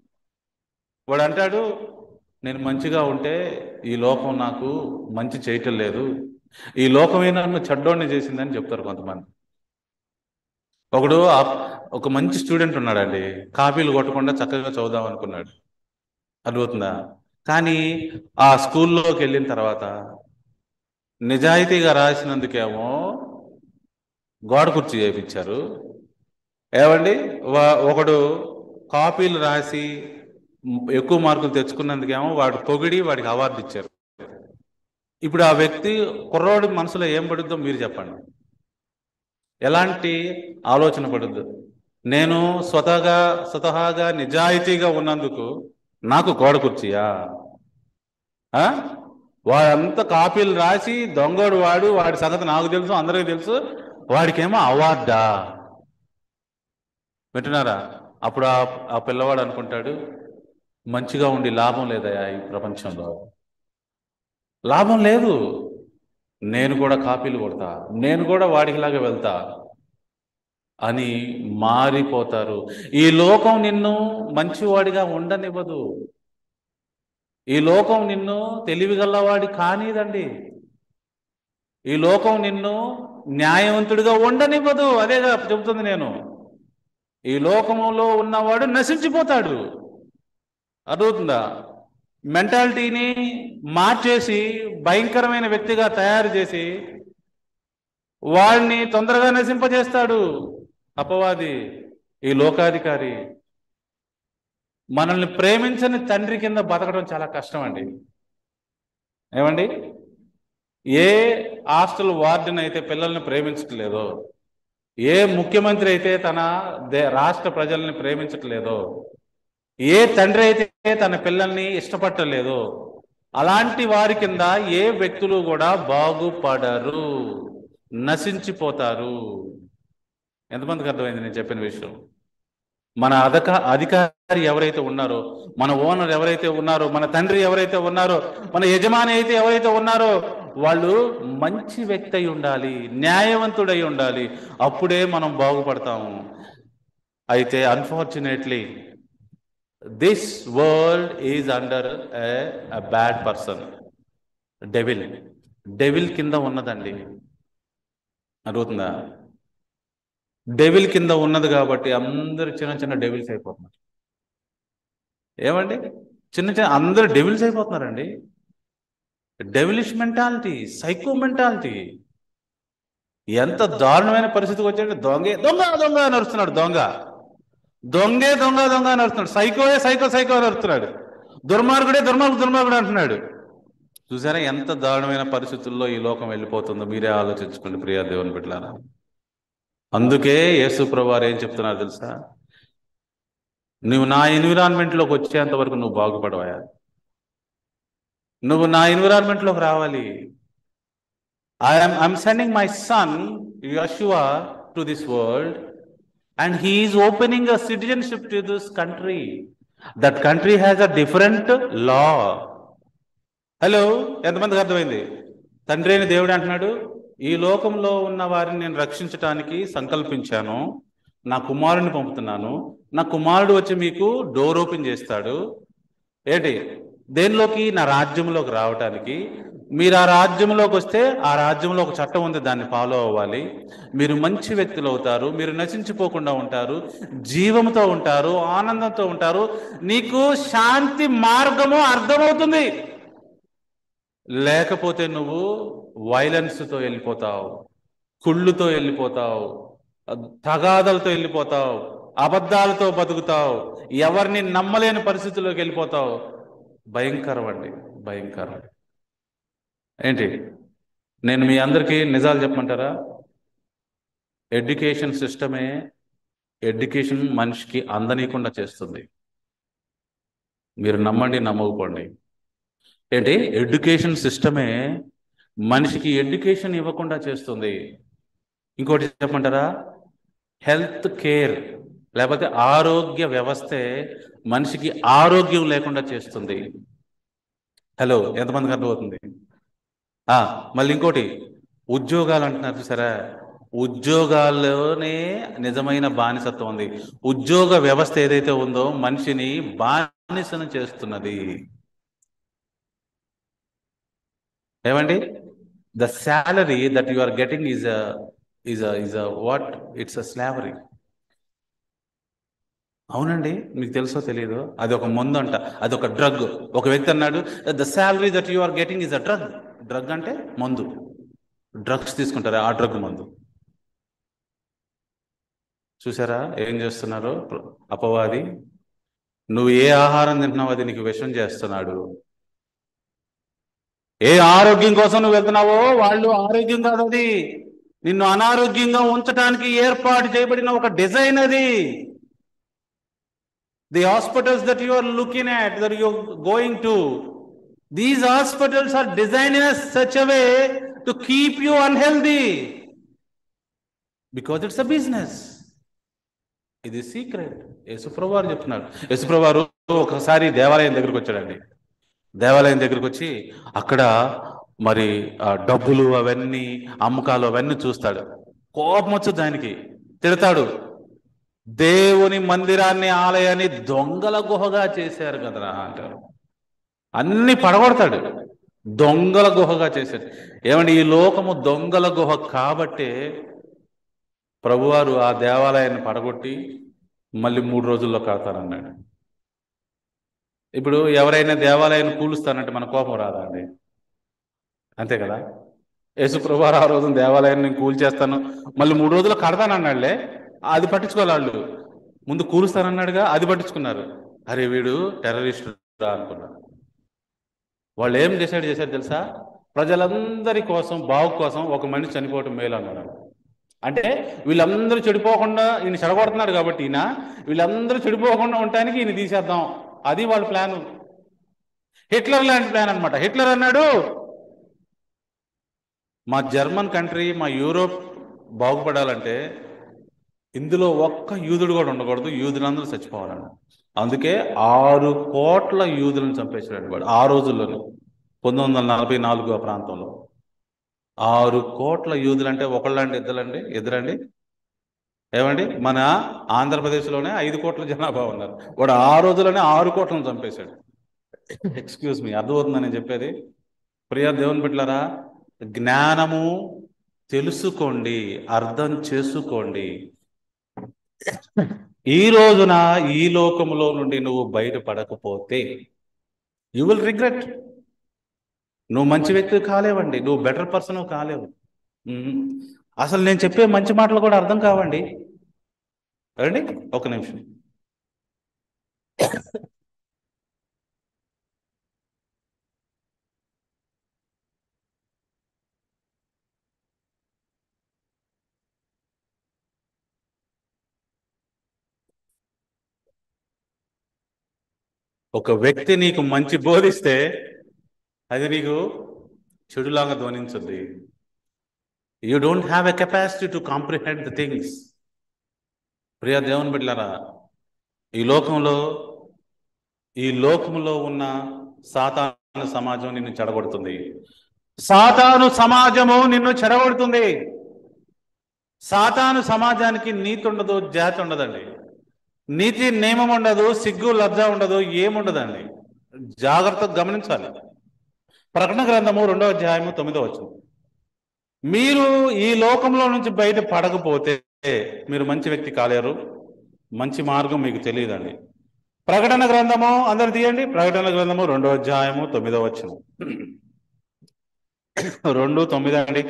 వాడు అంటాడు నేను మంచిగా ఉంటే ఈ లోకం నాకు మంచి చేయటం లేదు ఈ లోకమే నన్ను చెడ్డోడిని చేసిందని చెప్తారు కొంతమంది ఒకడు ఆ- ఒక మంచి స్టూడెంట్ ఉన్నాడండి కాపీలు కొట్టకుండా చక్కగా చదువుదాం అనుకున్నాడు అర్థమవుతుందా కానీ ఆ స్కూల్లోకి వెళ్ళిన తర్వాత నిజాయితీగా రాసినందుకేమో గోడ కుర్చీ చేయించారు ఏమండి వా- ఒకడు కాపీలు రాసి మ్, ఎక్కువ మార్కులు తెచ్చుకున్నందుకేమో వాడు పొగిడి వాడికి అవార్డు ఇచ్చారు ఇప్పుడు ఆ వ్యక్తి కుర్రోడి మనసులో ఏం పడుద్దో మీరు చెప్పండి ఎలాంటి ఆలోచన పడుద్దు నేను స్వతహాగా స్వతహాగా నిజాయితీగా ఉన్నందుకు నాకు గోడ కుర్చీయా ఆ? వాడంతా కాపీలు రాసి దొంగోడు వాడు వాడి సంగతి నాకు తెలుసు అందరికీ తెలుసు వాడికేమో అవార్డా వింటున్నారా అప్పుడు ఆ ఆ పిల్లవాడు అనుకుంటాడు మంచిగా ఉండి లాభం లేదయా ఈ ప్రపంచంలో లాభం లేదు నేను కూడా కాపీలు కొడతా నేను కూడా వాడికిలాగా వెళ్తా అని మారిపోతారు ఈ లోకం నిన్ను మంచివాడిగా ఉండనివ్వదు ఈ లోకం నిన్ను తెలివిగలవాడి కానిదండి ఈ లోకం నిన్ను న్యాయవంతుడిగా ఉండనివ్వదు అదేగా చెబుతుంది నేను ఈ లోకములో ఉన్నవాడు నశించిపోతాడు అర్థమవుతుందా మెంటాలిటీని మార్చేసి భయంకరమైన వ్యక్తిగా తయారు చేసి వాడిని తొందరగా నశింపజేస్తాడు అపవాది ఈ లోకాధికారి మనల్ని ప్రేమించని తండ్రి కింద బతకడం చాలా కష్టం అండి ఏమండి ఏ హాస్టల్ వార్డెన్ అయితే పిల్లల్ని ప్రేమించట్లేదో ఏ ముఖ్యమంత్రి అయితే తన దే రాష్ట్ర ప్రజల్ని ప్రేమించట్లేదో ఏ తండ్రి అయితే తన పిల్లల్ని ఇష్టపడలేదో అలాంటి వారి కింద ఏ వ్యక్తులు కూడా బాగుపడరు నశించిపోతారు ఎంతమందికి అర్థమైంది నేను చెప్పిన విషయం మన అధక అధికారి ఎవరైతే ఉన్నారో మన ఓనర్ ఎవరైతే ఉన్నారో మన తండ్రి ఎవరైతే ఉన్నారో మన యజమాని అయితే ఎవరైతే ఉన్నారో వాళ్ళు మంచి వ్యక్తి అయి ఉండాలి న్యాయవంతుడై ఉండాలి అప్పుడే మనం బాగుపడతాము అయితే unfortunately this world is under a bad person devil devil కింద ఉన్నదండి అడుగుతుందా డెవిల్ కింద ఉన్నది కాబట్టి అందరు చిన్న చిన్న డెవిల్స్ అయిపోతున్నారు ఏమండి చిన్న చిన్న అందరూ డెవిల్స్ అయిపోతున్నారండి డెవిలిష్ మెంటాలిటీ సైకో మెంటాలిటీ ఎంత దారుణమైన పరిస్థితికి వచ్చాడంటే దొంగే దొంగ దొంగ అని అరుస్తున్నాడు దొంగ దొంగే దొంగ దొంగ అని అరుస్తున్నాడు సైకోయే సైకో సైకో అని అరుస్తున్నాడు దుర్మార్గుడే దుర్మార్గు దుర్మార్గుడు అంటున్నాడు చూసారా ఎంత దారుణమైన పరిస్థితుల్లో ఈ లోకం వెళ్ళిపోతుందో మీరే ఆలోచించుకోండి ప్రియా దేవుని బిడ్డలారా అందుకే యేసు వారు ఏం చెప్తున్నారు తెలుసా నువ్వు నా ఎన్విరాన్మెంట్లోకి వచ్చేంత వరకు నువ్వు బాగుపడవా నువ్వు నా ఎన్విరాన్మెంట్లోకి రావాలి I'm I'm sending my son Yeshua to this world and he is opening a citizenship to this country that country has a different law hello ఎంతమందికి అర్థమైంది తండ్రి అయిన దేవుడు అంటున్నాడు ఈ లోకంలో ఉన్న వారిని నేను రక్షించటానికి సంకల్పించాను నా కుమారుని పంపుతున్నాను నా కుమారుడు వచ్చి మీకు డోర్ ఓపెన్ చేస్తాడు ఏంటి దేనిలోకి నా రాజ్యంలోకి రావటానికి మీరు ఆ రాజ్యంలోకి వస్తే ఆ రాజ్యంలో ఒక చట్టం ఉంది దాన్ని ఫాలో అవ్వాలి మీరు మంచి వ్యక్తులు అవుతారు మీరు నశించిపోకుండా ఉంటారు జీవంతో ఉంటారు ఆనందంతో ఉంటారు నీకు శాంతి మార్గము అర్థమవుతుంది లేకపోతే నువ్వు వైలెన్స్తో వెళ్ళిపోతావు కుళ్ళుతో వెళ్ళిపోతావు తగాదలతో వెళ్ళిపోతావు అబద్ధాలతో బతుకుతావు ఎవరిని నమ్మలేని పరిస్థితుల్లోకి వెళ్ళిపోతావు భయంకరం అండి భయంకరం ఏంటి నేను మీ అందరికీ నిజాలు చెప్పమంటారా ఎడ్యుకేషన్ సిస్టమే ఎడ్యుకేషన్ మనిషికి అందనీయకుండా చేస్తుంది మీరు నమ్మండి నమ్మకపోండి ఏంటి ఎడ్యుకేషన్ సిస్టమే మనిషికి ఎడ్యుకేషన్ ఇవ్వకుండా చేస్తుంది ఇంకోటి చెప్పమంటారా హెల్త్ కేర్ లేకపోతే ఆరోగ్య వ్యవస్థే మనిషికి ఆరోగ్యం లేకుండా చేస్తుంది హలో ఎంతమందికి అర్థమవుతుంది ఆ, మళ్ళీ ఇంకోటి ఉద్యోగాలు అంటున్నారు చూసారా ఉద్యోగాల్లోనే నిజమైన బానిసత్వం ఉంది ఉద్యోగ వ్యవస్థ ఏదైతే ఉందో మనిషిని బానిసను చేస్తున్నది ఏమండి the salary that you are getting is is is what it's a slavery అవునండి మీకు తెలుసో తెలియదు అది ఒక మందు అంట అది ఒక డ్రగ్ ఒక వ్యక్తి అన్నాడు the salary that you are getting is a drug drug అంటే మందు డ్రగ్స్ తీసుకుంటారు ఆ డ్రగ్ మందు చూసారా ఏం చేస్తున్నారు అపవాది నువ్వు ఏ ఆహారం తింటున్నావు అది నీకు విషం చేస్తున్నాడు ఏ ఆరోగ్యం కోసం నువ్వు వెళ్తున్నావో వాళ్ళు ఆరోగ్యం కాదు అది నిన్ను అనారోగ్యంగా ఉంచడానికి ఏర్పాటు చేయబడిన ఒక డిజైన్ అది the hospitals that you are looking at that you going to these hospitals are design in such a way to keep you unhealthy because it's a business ఇది సీక్రెట్ యేసుప్రభు వారు చెప్తున్నాడు యేసుప్రభు వారు ఒకసారి దేవాలయం దగ్గరికి వచ్చాడండి దేవాలయం దగ్గరికి వచ్చి అక్కడ మరి ఆ డబ్బులు అవన్నీ అమ్మకాలు అవన్నీ చూస్తాడు కోపం వచ్చుద్ది ఆయనకి తిడతాడు దేవుని మందిరాన్ని ఆలయాన్ని దొంగల గుహగా చేశారు కదరా అంటారు అన్ని పడగొడతాడు దొంగల గుహగా చేశాడు ఏమండి ఈ లోకము దొంగల గుహ కాబట్టే ప్రభువారు ఆ దేవాలయాన్ని పడగొట్టి మళ్ళీ మూడు రోజుల్లో కడతానన్నాడు ఇప్పుడు ఎవరైనా దేవాలయాన్ని కూలుస్తానంటే మన కోపం రాదా అండి అంతే కదా యేసు ప్రభువారు ఆ రోజు దేవాలయాన్ని నేను కూల్చేస్తాను మళ్ళీ మూడు రోజుల్లో కడతానన్నాడులే అది పట్టించుకోవాలి వాళ్ళు ముందు కూలుస్తానన్నాడుగా అది పట్టించుకున్నారు అరే వీడు టెర్రరిస్ట్ రా అనుకున్నారు వాళ్ళు ఏం డిసైడ్ చేశారు తెలుసా ప్రజలందరి కోసం బాగు కోసం ఒక మనిషి చనిపోవటం మేలు అన్నాడు అంటే వీళ్ళందరూ చెడిపోకుండా ఈయన చెడగొడుతున్నారు కాబట్టి ఈయన వీళ్ళందరూ చెడిపోకుండా ఉండటానికి ఈయన తీసేద్దాం అది వాళ్ళ ప్లాన్ హిట్లర్ లాంటి ప్లాన్ అన్నమాట హిట్లర్ అన్నాడు మా జర్మన్ కంట్రీ మా యూరోప్ బాగుపడాలంటే ఇందులో ఒక్క యూదుడు కూడా ఉండకూడదు యూదులందరూ చచ్చిపోవాలన్న అందుకే ఆరు కోట్ల యూదులను చంపేశాడు వాడు ఆ రోజుల్లోనే పంతొమ్మిది వందల నలభై నాలుగు ఆ ప్రాంతంలో ఆరు కోట్ల యూదులు అంటే ఒకళ్ళండి ఇద్దరండి ఇద్దరండి ఏమండి మన ఆంధ్రప్రదేశ్లోనే ఐదు కోట్ల జనాభా ఉన్నారు వాడు ఆ రోజులోనే ఆరు కోట్లను చంపేశాడు ఎక్స్క్యూజ్ మీ అర్థమవుతుందని చెప్పేది ప్రియ దేవుని బిడ్డలారా జ్ఞానము తెలుసుకోండి అర్థం చేసుకోండి ఈ రోజున ఈ లోకములో నుండి నువ్వు బయటపడకపోతే యు విల్ రిగ్రెట్ నువ్వు మంచి వ్యక్తి కాలేవండి నువ్వు బెటర్ పర్సన్ కాలేవు మ్మ్. అసలు నేను చెప్పే మంచి మాటలు కూడా అర్థం కావండి రండి ఒక నిమిషం ఒక వ్యక్తి నీకు మంచి బోధిస్తే అది నీకు చెడులాగా ధ్వనించుద్ది you don't have a capacity to comprehend the things ప్రియ దేవుని బిడ్డలారా ఈ లోకంలో ఈ లోకంలో ఉన్న సాతాను సమాజం నిన్ను చెడగొడుతుంది సాతాను సమాజము నిన్ను చెడగొడుతుంది సాతాను సమాజానికి నీతి ఉండదు జాతి ఉండదండి నీతి నియమం ఉండదు సిగ్గు లజ్జ ఉండదు ఏముండదండి జాగ్రత్తగా గమనించాలి ప్రకటన గ్రంథము రెండో అధ్యాయము తొమ్మిదో వచ్చిన మీరు ఈ లోకంలో నుంచి బయట పడకపోతే మీరు మంచి వ్యక్తి కాలేరు మంచి మార్గం మీకు తెలియదండి ప్రకటన గ్రంథము అందరు తీయండి ప్రకటన గ్రంథము రెండో అధ్యాయము తొమ్మిదో వచ్చిన రెండు తొమ్మిది అండి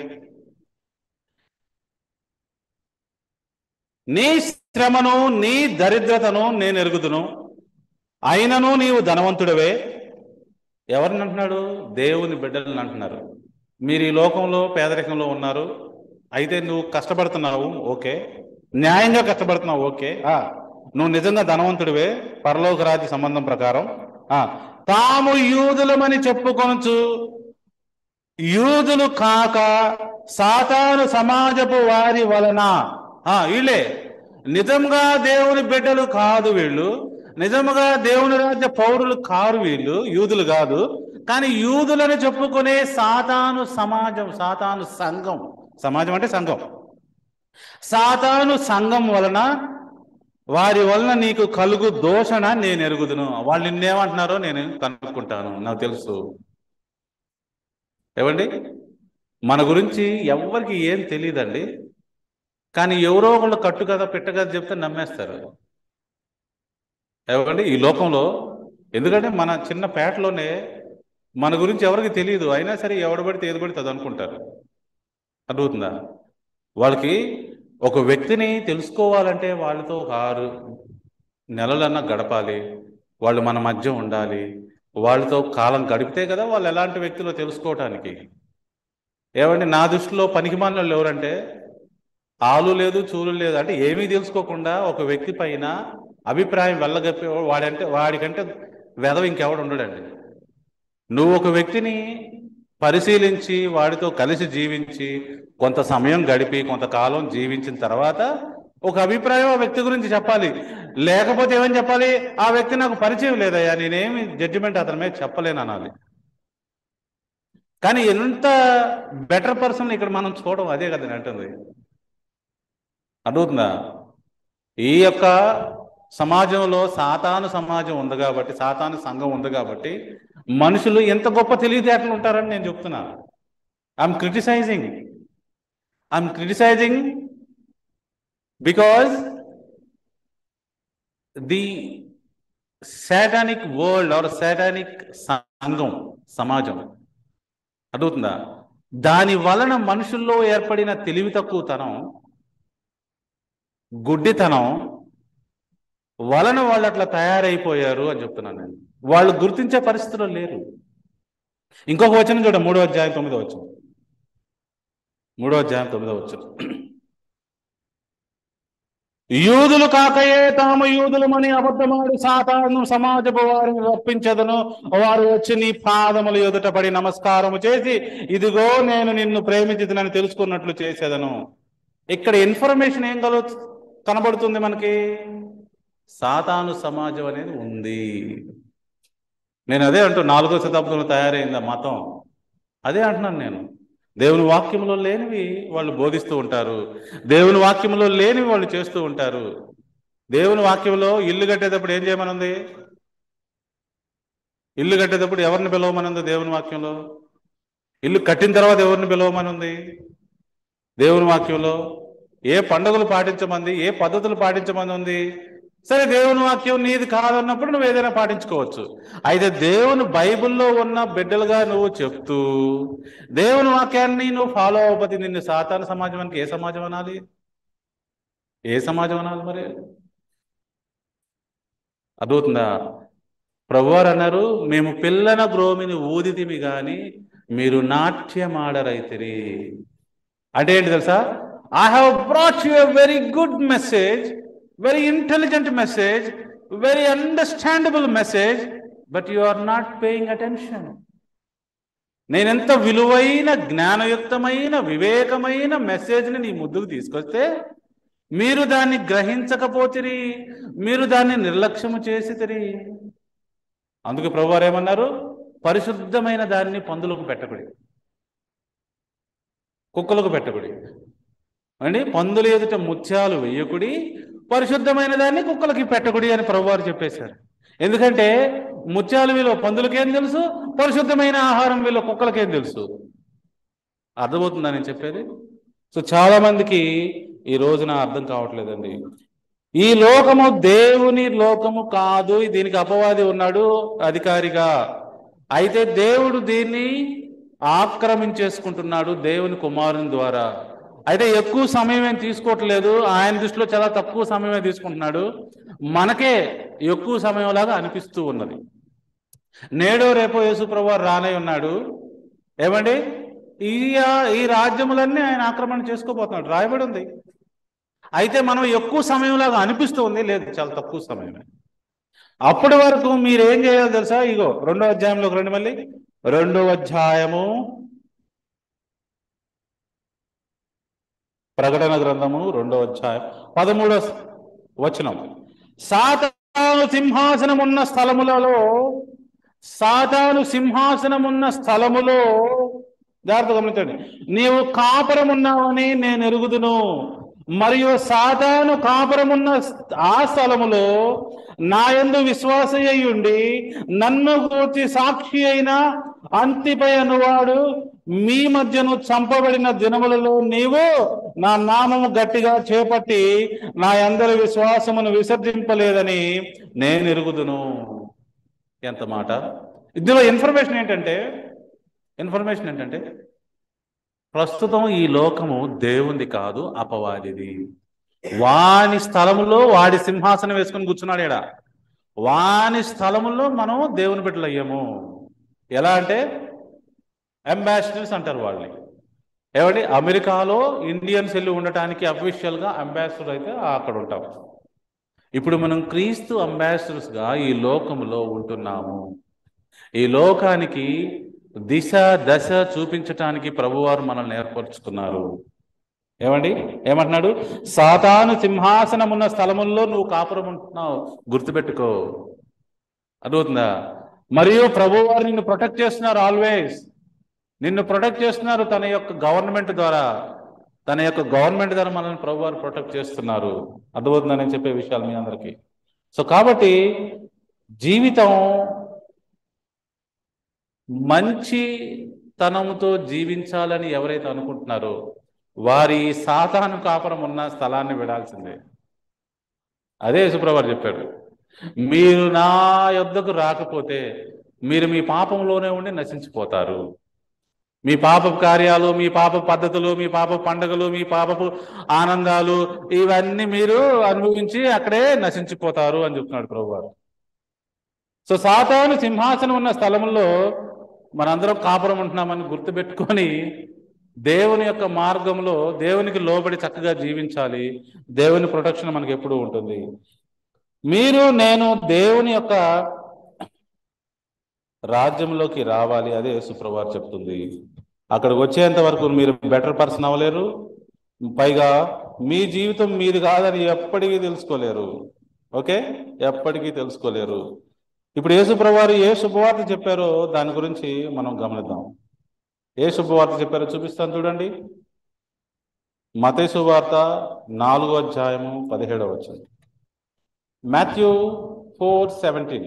నీ శ్రమను నీ దరిద్రతను నేను ఎరుగుదును అయినను నీవు ధనవంతుడవే ఎవరిని అంటున్నాడు దేవుని బిడ్డలను అంటున్నారు మీరు ఈ లోకంలో పేదరికంలో ఉన్నారు అయితే నువ్వు కష్టపడుతున్నావు ఓకే న్యాయంగా కష్టపడుతున్నావు ఓకే ఆ, నువ్వు నిజంగా ధనవంతుడివే పరలోక రాజ్య సంబంధం ప్రకారం ఆ, తాము యూదులమని చెప్పుకొనచ్చు యూదులు కాక సాతాను సమాజపు వారి వలన ఆ వీళ్ళే నిజంగా దేవుని బిడ్డలు కాదు వీళ్ళు నిజముగా దేవుని రాజ్య పౌరులు కారు వీళ్ళు యూదులు కాదు కానీ యూదులని చెప్పుకునే సాతాను సమాజం సాతాను సంఘం సమాజం అంటే సంఘం సాతాను సంఘం వలన వారి వలన నీకు కలుగు దోషణ నేను ఎరుగుదును వాళ్ళు నిన్నేమంటున్నారో నేను కనుక్కుంటాను నాకు తెలుసు ఏమండి మన గురించి ఎవరికి ఏం తెలియదండి కానీ ఎవరో ఒకళ్ళు కట్టు కదా పెట్ట కదా చెప్తే నమ్మేస్తారు ఏమండి ఈ లోకంలో ఎందుకంటే మన చిన్న పేటలోనే మన గురించి ఎవరికి తెలియదు అయినా సరే ఎవడు పడితే ఏది పడితే అది అనుకుంటారు అర్థమవుతుందా వాళ్ళకి ఒక వ్యక్తిని తెలుసుకోవాలంటే వాళ్ళతో ఒక ఆరు నెలలన్నా గడపాలి వాళ్ళు మన మధ్య ఉండాలి వాళ్ళతో కాలం గడిపితే కదా వాళ్ళు ఎలాంటి వ్యక్తులో తెలుసుకోవటానికి ఏమండి నా దృష్టిలో పనికిమాలిన ఎవరంటే ఆలు లేదు చూలు లేదు అంటే ఏమీ తెలుసుకోకుండా ఒక వ్యక్తి పైన అభిప్రాయం వెళ్ళగప్పే వాడంటే వాడికంటే వెధవ ఇంకెవడు ఉండడండి నువ్వు ఒక వ్యక్తిని పరిశీలించి వాడితో కలిసి జీవించి కొంత సమయం గడిపి కొంతకాలం జీవించిన తర్వాత ఒక అభిప్రాయం ఆ వ్యక్తి గురించి చెప్పాలి లేకపోతే ఏమని చెప్పాలి ఆ వ్యక్తి నాకు పరిచయం లేదయ్యా నేనేమి జడ్జిమెంట్ అతని మీద చెప్పలేను అనాలి కానీ ఎంత బెటర్ పర్సన్ ఇక్కడ మనం చూడడం అదే కదా నేను అంటుంది అడుగుతుందా ఈ యొక్క సమాజంలో సాతాను సమాజం ఉంది కాబట్టి సాతాను సంఘం ఉంది కాబట్టి మనుషులు ఎంత గొప్ప తెలివితేటలు ఉంటారని నేను చెప్తున్నా I'm criticizing I'm criticizing because the satanic world are satanic సంఘం సమాజం అడుగుతుందా దాని వలన మనుషుల్లో ఏర్పడిన తెలివి తక్కువతనం గుడ్డితనం వలన వాళ్ళు అట్లా తయారైపోయారు అని చెప్తున్నాను నేను వాళ్ళు గుర్తించే పరిస్థితిలో లేరు ఇంకొక వచనం చూడ మూడో అధ్యాయం తొమ్మిదో వచనం మూడో అధ్యాయం తొమ్మిదో వచనం యూదులు కాకయే తాము యూదులమని అబద్ధమాడి సాతాను సమాజపు వారిని రప్పించదను వారు వచ్చి నీ పాదముల ఎదుట పడి నమస్కారము చేసి ఇదిగో నేను నిన్ను ప్రేమించదనని తెలుసుకున్నట్లు చేసేదను ఇక్కడ ఇన్ఫర్మేషన్ ఏం కలు కనబడుతుంది మనకి సాతాను సమాజం అనేది ఉంది నేను అదే అంటూ నాలుగో శతాబ్దంలో తయారైంది ఆ మతం అదే అంటున్నాను నేను దేవుని వాక్యంలో లేనివి వాళ్ళు బోధిస్తూ ఉంటారు దేవుని వాక్యంలో లేనివి వాళ్ళు చేస్తూ ఉంటారు దేవుని వాక్యంలో ఇల్లు కట్టేటప్పుడు ఏం చేయమనుంది ఇల్లు కట్టేటప్పుడు ఎవరిని పిలవమనుంది దేవుని వాక్యంలో ఇల్లు కట్టిన తర్వాత ఎవరిని పిలవమనుంది దేవుని వాక్యంలో ఏ పండుగలు పాటించమంది ఏ పద్ధతులు పాటించమని ఉంది సరే దేవుని వాక్యం నీది కాదన్నప్పుడు నువ్వు ఏదైనా పాటించుకోవచ్చు అయితే దేవుని బైబిల్లో ఉన్న బిడ్డలుగా నువ్వు చెప్తూ దేవుని వాక్యాన్ని నువ్వు ఫాలో అవ్వకపోతే నిన్ను సాతాన సమాజానికి ఏ సమాజం అనాలి ఏ సమాజం అనాలి మరి అర్థమవుతుందా ప్రభువారు అన్నారు మేము పిల్లన గ్రోమిని ఊదితిమి గాని మీరు నాట్యమాడరైతిరి అంటే ఏంటి తెలుసా I have brought you a very good message very intelligent message very understandable message but you are not paying attention నేనెంత విలువైన జ్ఞానయుక్తమైన వివేకమైన మెసేజ్ని నీ ముద్దుకు తీసుకొస్తే మీరు దాన్ని గ్రహించకపోతిరి మీరు దాన్ని నిర్లక్ష్యము చేసితిరి అందుకే ప్రభువారు ఏమన్నారు పరిశుద్ధమైన దాన్ని పందులకు పెట్టకుడి కుక్కలకు పెట్టకుడి అండి పందులు ఎదుట ముత్యాలు వేయకుడి పరిశుద్ధమైన దాన్ని కుక్కలకి పెట్టకుడి అని ప్రభువారు చెప్పేశారు ఎందుకంటే ముత్యాలు విలువ పందులకేం తెలుసు పరిశుద్ధమైన ఆహారం విలువ కుక్కలకేం తెలుసు అర్థమవుతుందా నేను చెప్పేది సో చాలా మందికి ఈ రోజున అర్థం కావట్లేదండి ఈ లోకము దేవుని లోకము కాదు దీనికి అపవాది ఉన్నాడు అధికారిగా అయితే దేవుడు దీన్ని ఆక్రమించేసుకుంటున్నాడు దేవుని కుమారుని ద్వారా అయితే ఎక్కువ సమయం ఏం తీసుకోవట్లేదు ఆయన దృష్టిలో చాలా తక్కువ సమయమే తీసుకుంటున్నాడు మనకే ఎక్కువ సమయంలాగా అనిపిస్తూ ఉన్నది నేడో రేపో యేసుప్రభు రానై ఉన్నాడు ఏమండి ఈ ఈ రాజ్యములన్నీ ఆయన ఆక్రమణ చేసుకోబోతున్నాడు రాయబడి ఉంది అయితే మనం ఎక్కువ సమయంలాగా అనిపిస్తుంది లేదు చాలా తక్కువ సమయమే అప్పటి వరకు మీరు ఏం చేయాలి తెలుసా ఇగో రెండో అధ్యాయంలోకి రండి మళ్ళీ రెండో అధ్యాయము ప్రకటన గ్రంథము రెండో అధ్యాయం పదమూడో వచనం సాతాను సింహాసనం ఉన్న స్థలములలో సాతాను సింహాసనం ఉన్న స్థలములో జాగ్రత్త గమనించండి నీవు కాపురమున్నావని నేను ఎరుగుదును మరియు సాతాను కాపురమున్న ఆ స్థలములో నా యందు విశ్వాసయ్యుండి నన్ను గూర్చి సాక్షి అయిన అంతిపై అనువాడు మీ మధ్యను చంపబడిన దినములలో నీవు నా నామము గట్టిగా చేపట్టి నా అందరి విశ్వాసమును విసర్జింపలేదని నేను ఎరుగుదును ఎంత మాట ఇందులో ఇన్ఫర్మేషన్ ఏంటంటే ఇన్ఫర్మేషన్ ఏంటంటే ప్రస్తుతం ఈ లోకము దేవుంది కాదు అపవాదిది వాని స్థలములో వాడి సింహాసనం వేసుకొని కూర్చున్నాడు ఈడ వాని స్థలములో మనం దేవుని బిడ్డలు అయ్యాము ఎలా అంటే అంబాసిడర్స్ అంటారు వాళ్ళని ఏమండి అమెరికాలో ఇండియన్స్ వెళ్ళి ఉండటానికి అఫీషియల్గా అంబాసిడర్ అయితే అక్కడ ఉంటాం ఇప్పుడు మనం క్రీస్తు అంబాసిడర్స్గా ఈ లోకములో ఉంటున్నాము ఈ లోకానికి దిశ దశ చూపించటానికి ప్రభువారు మనల్ని ఏర్పరచుకున్నారు ఏమండి ఏమంటున్నాడు సాతాను సింహాసనం ఉన్న స్థలముల్లో నువ్వు కాపురం ఉంటున్నావు గుర్తుపెట్టుకో అర్థమవుతుందా మరియు ప్రభువారు నిన్ను ప్రొటెక్ట్ చేస్తున్నారు ఆల్వేస్ నిన్ను ప్రొటెక్ట్ చేస్తున్నారు తన యొక్క గవర్నమెంట్ ద్వారా తన యొక్క గవర్నమెంట్ ద్వారా మనల్ని ప్రభువారు ప్రొటెక్ట్ చేస్తున్నారు అర్థమవుతుందని చెప్పే విషయాలు మీ అందరికీ సో కాబట్టి జీవితం మంచి తనముతో జీవించాలని ఎవరైతే అనుకుంటున్నారో వారి సాతాను కాపురం ఉన్న స్థలాన్ని విడాల్సిందే అదే యశుప్రవారు చెప్పాడు మీరు నా యొద్దకు రాకపోతే మీరు మీ పాపంలోనే ఉండి నశించిపోతారు మీ పాప కార్యాలు మీ పాప పద్ధతులు మీ పాప పండుగలు మీ పాపపు ఆనందాలు ఇవన్నీ మీరు అనుభవించి అక్కడే నశించిపోతారు అని చెప్తున్నాడు ప్రభువారు సో సాతాను సింహాసనం ఉన్న స్థలంలో మనందరం కాపురం ఉంటున్నామని గుర్తుపెట్టుకొని దేవుని యొక్క మార్గంలో దేవునికి లోబడి చక్కగా జీవించాలి దేవుని ప్రొటెక్షన్ మనకి ఎప్పుడూ ఉంటుంది మీరు నేను దేవుని యొక్క రాజ్యంలోకి రావాలి అదే సుప్రభార్ చెప్తుంది అక్కడికి వచ్చేంత వరకు మీరు బెటర్ పర్సన్ అవ్వలేరు పైగా మీ జీవితం మీది కాదని ఎప్పటికీ తెలుసుకోలేరు ఓకే ఎప్పటికీ తెలుసుకోలేరు ఇప్పుడు ఏ శుభ్రవారు ఏ శుభవార్త చెప్పారో దాని గురించి మనం గమనిద్దాం ఏ శుభవార్త చెప్పారో చూపిస్తాను చూడండి మతే శుభవార్త నాలుగో అధ్యాయము పదిహేడవ వచ్చింది మాథ్యూ ఫోర్ సెవెంటీన్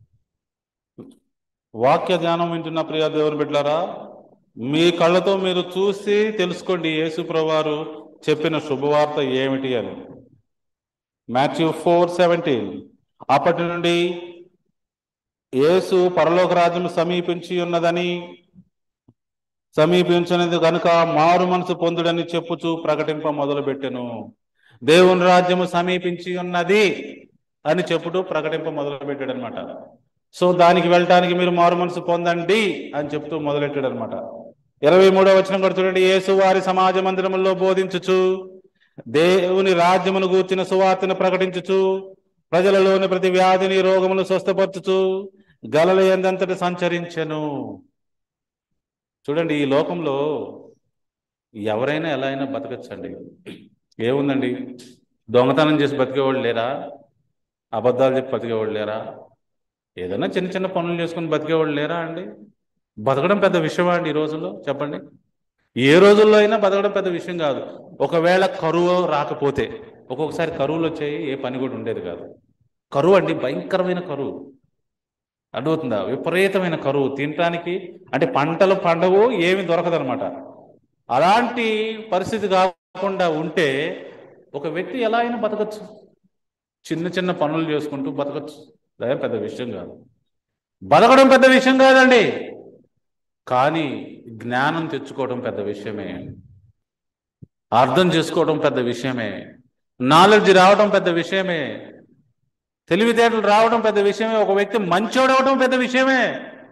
వాక్య ధ్యానం వింటున్న ప్రియ దేవుని బిడ్డలారా మీ కళ్ళతో మీరు చూసి తెలుసుకోండి యేసుప్రవారు చెప్పిన శుభవార్త ఏమిటి అని మాథ్యూ ఫోర్ సెవెంటీన్ అప్పటి నుండి యేసు పరలోక రాజ్యం సమీపించి ఉన్నదని సమీపించినది కనుక మారు మనసు పొందుడని చెప్పుచూ ప్రకటింప మొదలుపెట్టెను దేవుని రాజ్యము సమీపించి ఉన్నది అని చెప్పుతూ ప్రకటింప మొదలుపెట్టాడు అనమాట సో దానికి వెళ్ళటానికి మీరు మారు మనసు పొందండి అని చెప్తూ మొదలెట్టాడు అనమాట ఇరవై మూడో వచనం కూడా చూడండి యేసు వారి సమాజ మందిరములో బోధించుచు దేవుని రాజ్యమును గూర్చిన సువార్తను ప్రకటించుచు ప్రజలలోని ప్రతి వ్యాధిని రోగములు స్వస్థపరచుచు గలల ఎందంతటి సంచరించెను చూడండి ఈ లోకంలో ఎవరైనా ఎలా అయినా బతకచ్చండి ఏముందండి దొంగతనం చేసి బతికేవాళ్ళు లేరా అబద్ధాలు చెప్పి బతికేవాళ్ళు లేరా ఏదైనా చిన్న చిన్న పనులు చేసుకుని బతికేవాళ్ళు లేరా అండి బతకడం పెద్ద విషయమా అండి ఈ రోజుల్లో చెప్పండి ఏ రోజుల్లో అయినా బతకడం పెద్ద విషయం కాదు ఒకవేళ కరువు రాకపోతే ఒక్కొక్కసారి కరువులు వచ్చాయి ఏ పని కూడా ఉండేది కాదు కరువు అండి భయంకరమైన కరువు అడుగుతుందా విపరీతమైన కరువు తినటానికి అంటే పంటలు పండవు ఏమి దొరకదనమాట అలాంటి పరిస్థితి కాకుండా ఉంటే ఒక వ్యక్తి ఎలా అయినా బతకచ్చు చిన్న చిన్న పనులు చేసుకుంటూ బతకచ్చు అదే పెద్ద విషయం కాదు బతకడం పెద్ద విషయం కాదండి కానీ జ్ఞానం తెచ్చుకోవడం పెద్ద విషయమే అర్థం చేసుకోవడం పెద్ద విషయమే నాలెడ్జ్ రావడం పెద్ద విషయమే తెలివితేటలు రావడం పెద్ద విషయమే ఒక వ్యక్తి మంచోడు అవడం పెద్ద విషయమే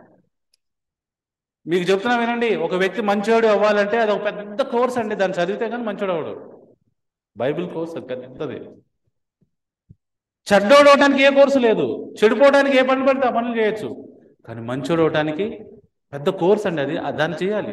మీకు చెప్తున్నా వినండి ఒక వ్యక్తి మంచోడు అవ్వాలంటే అది ఒక పెద్ద కోర్స్ అండి దాన్ని చదివితే కానీ మంచోడు అవడు బైబిల్ కోర్స్ అది పెద్దది చెడ్డోడు అవడానికి ఏ కోర్సు లేదు చెడిపోవడానికి ఏ పనులు పడితే ఆ పనులు చేయొచ్చు కానీ మంచోడు అవడానికి పెద్ద కోర్స్ అండి అది ఆ- దాన్ని చేయాలి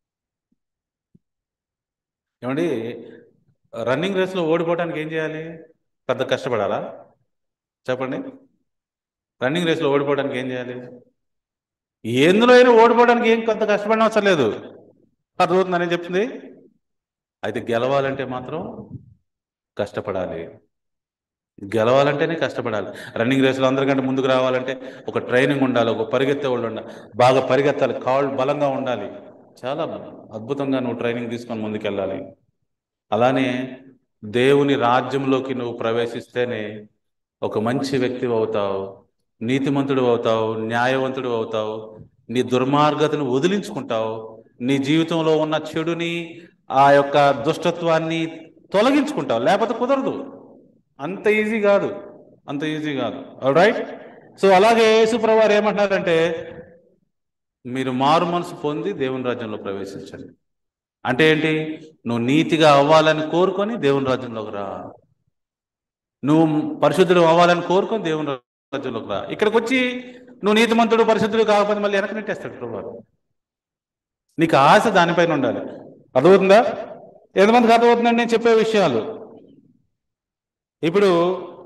ఏమండి రన్నింగ్ రేస్లో ఓడిపోవడానికి ఏం చేయాలి పెద్ద కష్టపడాలా చెప్పండి రన్నింగ్ రేస్లో ఓడిపోవడానికి ఏం చేయాలి ఎందులో అయినా ఓడిపోవడానికి ఏం కొంత కష్టపడిన అవసరం లేదు అర్థమవుతుందని నేను చెప్తుంది అయితే గెలవాలంటే మాత్రం కష్టపడాలి గెలవాలంటేనే కష్టపడాలి రన్నింగ్ రేసులో అందరికంటే ముందుకు రావాలంటే ఒక ట్రైనింగ్ ఉండాలి ఒక పరిగెత్తే వాళ్ళు ఉండాలి బాగా పరిగెత్తాలి కాళ్ళు బలంగా ఉండాలి చాలా అద్భుతంగా నువ్వు ట్రైనింగ్ తీసుకొని ముందుకెళ్ళాలి అలానే దేవుని రాజ్యంలోకి నువ్వు ప్రవేశిస్తేనే ఒక మంచి వ్యక్తి అవుతావు నీతిమంతుడు అవుతావు న్యాయవంతుడు అవుతావు నీ దుర్మార్గతను వదిలించుకుంటావు నీ జీవితంలో ఉన్న చెడుని ఆ యొక్క దుష్టత్వాన్ని తొలగించుకుంటావు లేకపోతే కుదరదు అంత ఈజీ కాదు అంత ఈజీ కాదు రైట్ సో అలాగే యేసుప్రభు వారు ఏమంటున్నారంటే మీరు మారు మనసు పొంది దేవుని రాజ్యంలో ప్రవేశించండి అంటే ఏంటి నువ్వు నీతిగా అవ్వాలని కోరుకొని దేవుని రాజ్యంలోకి రా నువ్వు పరిశుద్ధుడు అవ్వాలని కోరుకొని దేవుని రాజ్యంలోకి రా ఇక్కడికి వచ్చి నువ్వు నీతిమంతుడు పరిశుద్ధుడు కాకపోతే మళ్ళీ వెనక నెట్టేస్తాడు ప్రభు నీకు ఆశ దానిపైన ఉండాలి అర్థమవుతుందా ఎంతమందికి అర్థమవుతుందండి నేను చెప్పే విషయాలు ఇప్పుడు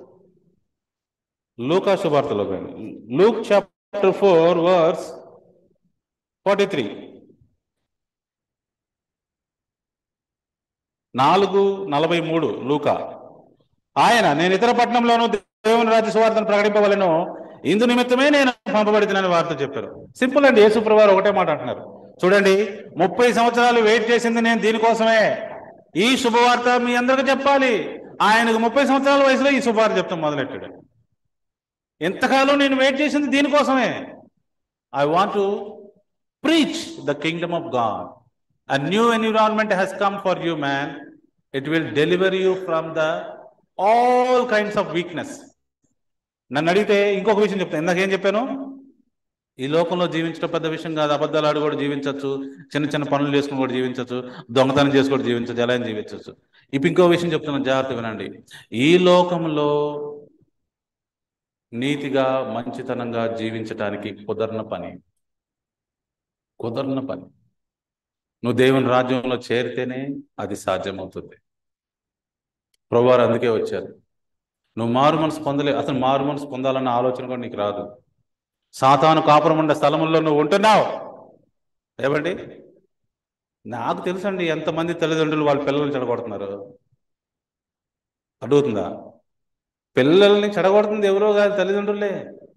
లూకా శుభార్తలో Luke chapter four verse forty three నాలుగు నలభై మూడు లూకా ఆయన నేను ఇతర పట్టణంలోనూ దేవుని రాజ్య సువార్తను ప్రకటింపవలను ఇందు నిమిత్తమే నేను పంపబడితేనని వార్త చెప్పారు సింపుల్ అండి యేసుప్రభు ఒకటే మాట అంటున్నారు చూడండి ముప్పై సంవత్సరాలు వెయిట్ చేసింది నేను దీనికోసమే ఈ శుభవార్త మీ అందరికీ చెప్పాలి ఆయనకు ముప్పై సంవత్సరాల వయసులో ఈ శుభవార్త చెప్తాం మొదలెట్టాడు ఎంతకాలం నేను వెయిట్ చేసింది దీనికోసమే I want to preach the kingdom of God. A new environment has come for you, man. It will deliver you from the all kinds of weakness. నన్ను అడిగితే ఇంకొక విషయం చెప్తాను ఇందాక ఏం చెప్పాను ఈ లోకంలో జీవించడం పెద్ద విషయం కాదు అబద్ధాలు ఆడి కూడా జీవించవచ్చు చిన్న చిన్న పనులు చేసుకుని కూడా జీవించవచ్చు దొంగతనం చేసి కూడా జీవించవచ్చు ఎలా అయినా జీవించవచ్చు ఇప్పుడు ఇంకో విషయం చెప్తున్నాను జాగ్రత్త వినండి ఈ లోకంలో నీతిగా మంచితనంగా జీవించటానికి కుదరన పని కుదరన పని నువ్వు దేవుని రాజ్యంలో చేరితేనే అది సాధ్యమవుతుంది ప్రభువారు అందుకే వచ్చారు నువ్వు మారు మనసు పొందలే అసలు మారు మనసు పొందాలన్న ఆలోచన కూడా నీకు రాదు సాతాను కాపురం ఉండే స్థలముల్లో నువ్వు ఉంటున్నావు ఏమండి నాకు తెలుసండి ఎంతమంది తల్లిదండ్రులు వాళ్ళ పిల్లల్ని చెడగొడుతున్నారు అడుగుతుందా పిల్లల్ని చెడగొడుతుంది ఎవరో కాదు తల్లిదండ్రులే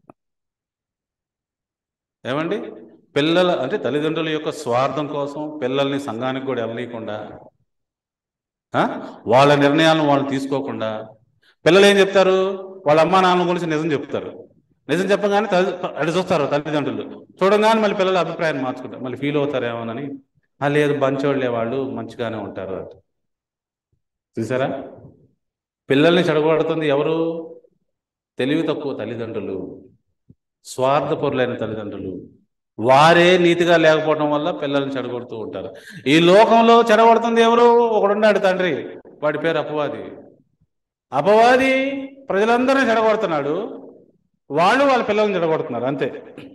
ఏమండి పిల్లల అంటే తల్లిదండ్రుల యొక్క స్వార్థం కోసం పిల్లల్ని సంఘానికి కూడా వెళ్ళనీయకుండా ఆ? వాళ్ళ నిర్ణయాలను వాళ్ళు తీసుకోకుండా పిల్లలు ఏం చెప్తారు వాళ్ళ అమ్మా నాన్న గురించి నిజం చెప్తారు నిజం చెప్పగానే తల్లి అటు చూస్తారు తల్లిదండ్రులు చూడగానే మళ్ళీ పిల్లల అభిప్రాయం మార్చుకుంటారు మళ్ళీ ఫీల్ అవుతారేమోనని "ఆ, లేదు మంచోళ్ళే వాళ్ళు మంచిగానే ఉంటారు అంట చూసారా పిల్లల్ని చెడగొడుతుంది ఎవరు తెలివి తక్కువ తల్లిదండ్రులు స్వార్థపరులైన తల్లిదండ్రులు వారే నీతిగా లేకపోవడం వల్ల పిల్లల్ని చెడగొడుతూ ఉంటారు ఈ లోకంలో చెడగొడుతుంది ఎవరు ఒకడున్నాడు తండ్రి వాడి పేరు అపవాది అపవాది ప్రజలందరినీ చెడగొడుతున్నాడు వాళ్ళు వాళ్ళ పిల్లల్ని చెడగొడుతున్నారు అంతే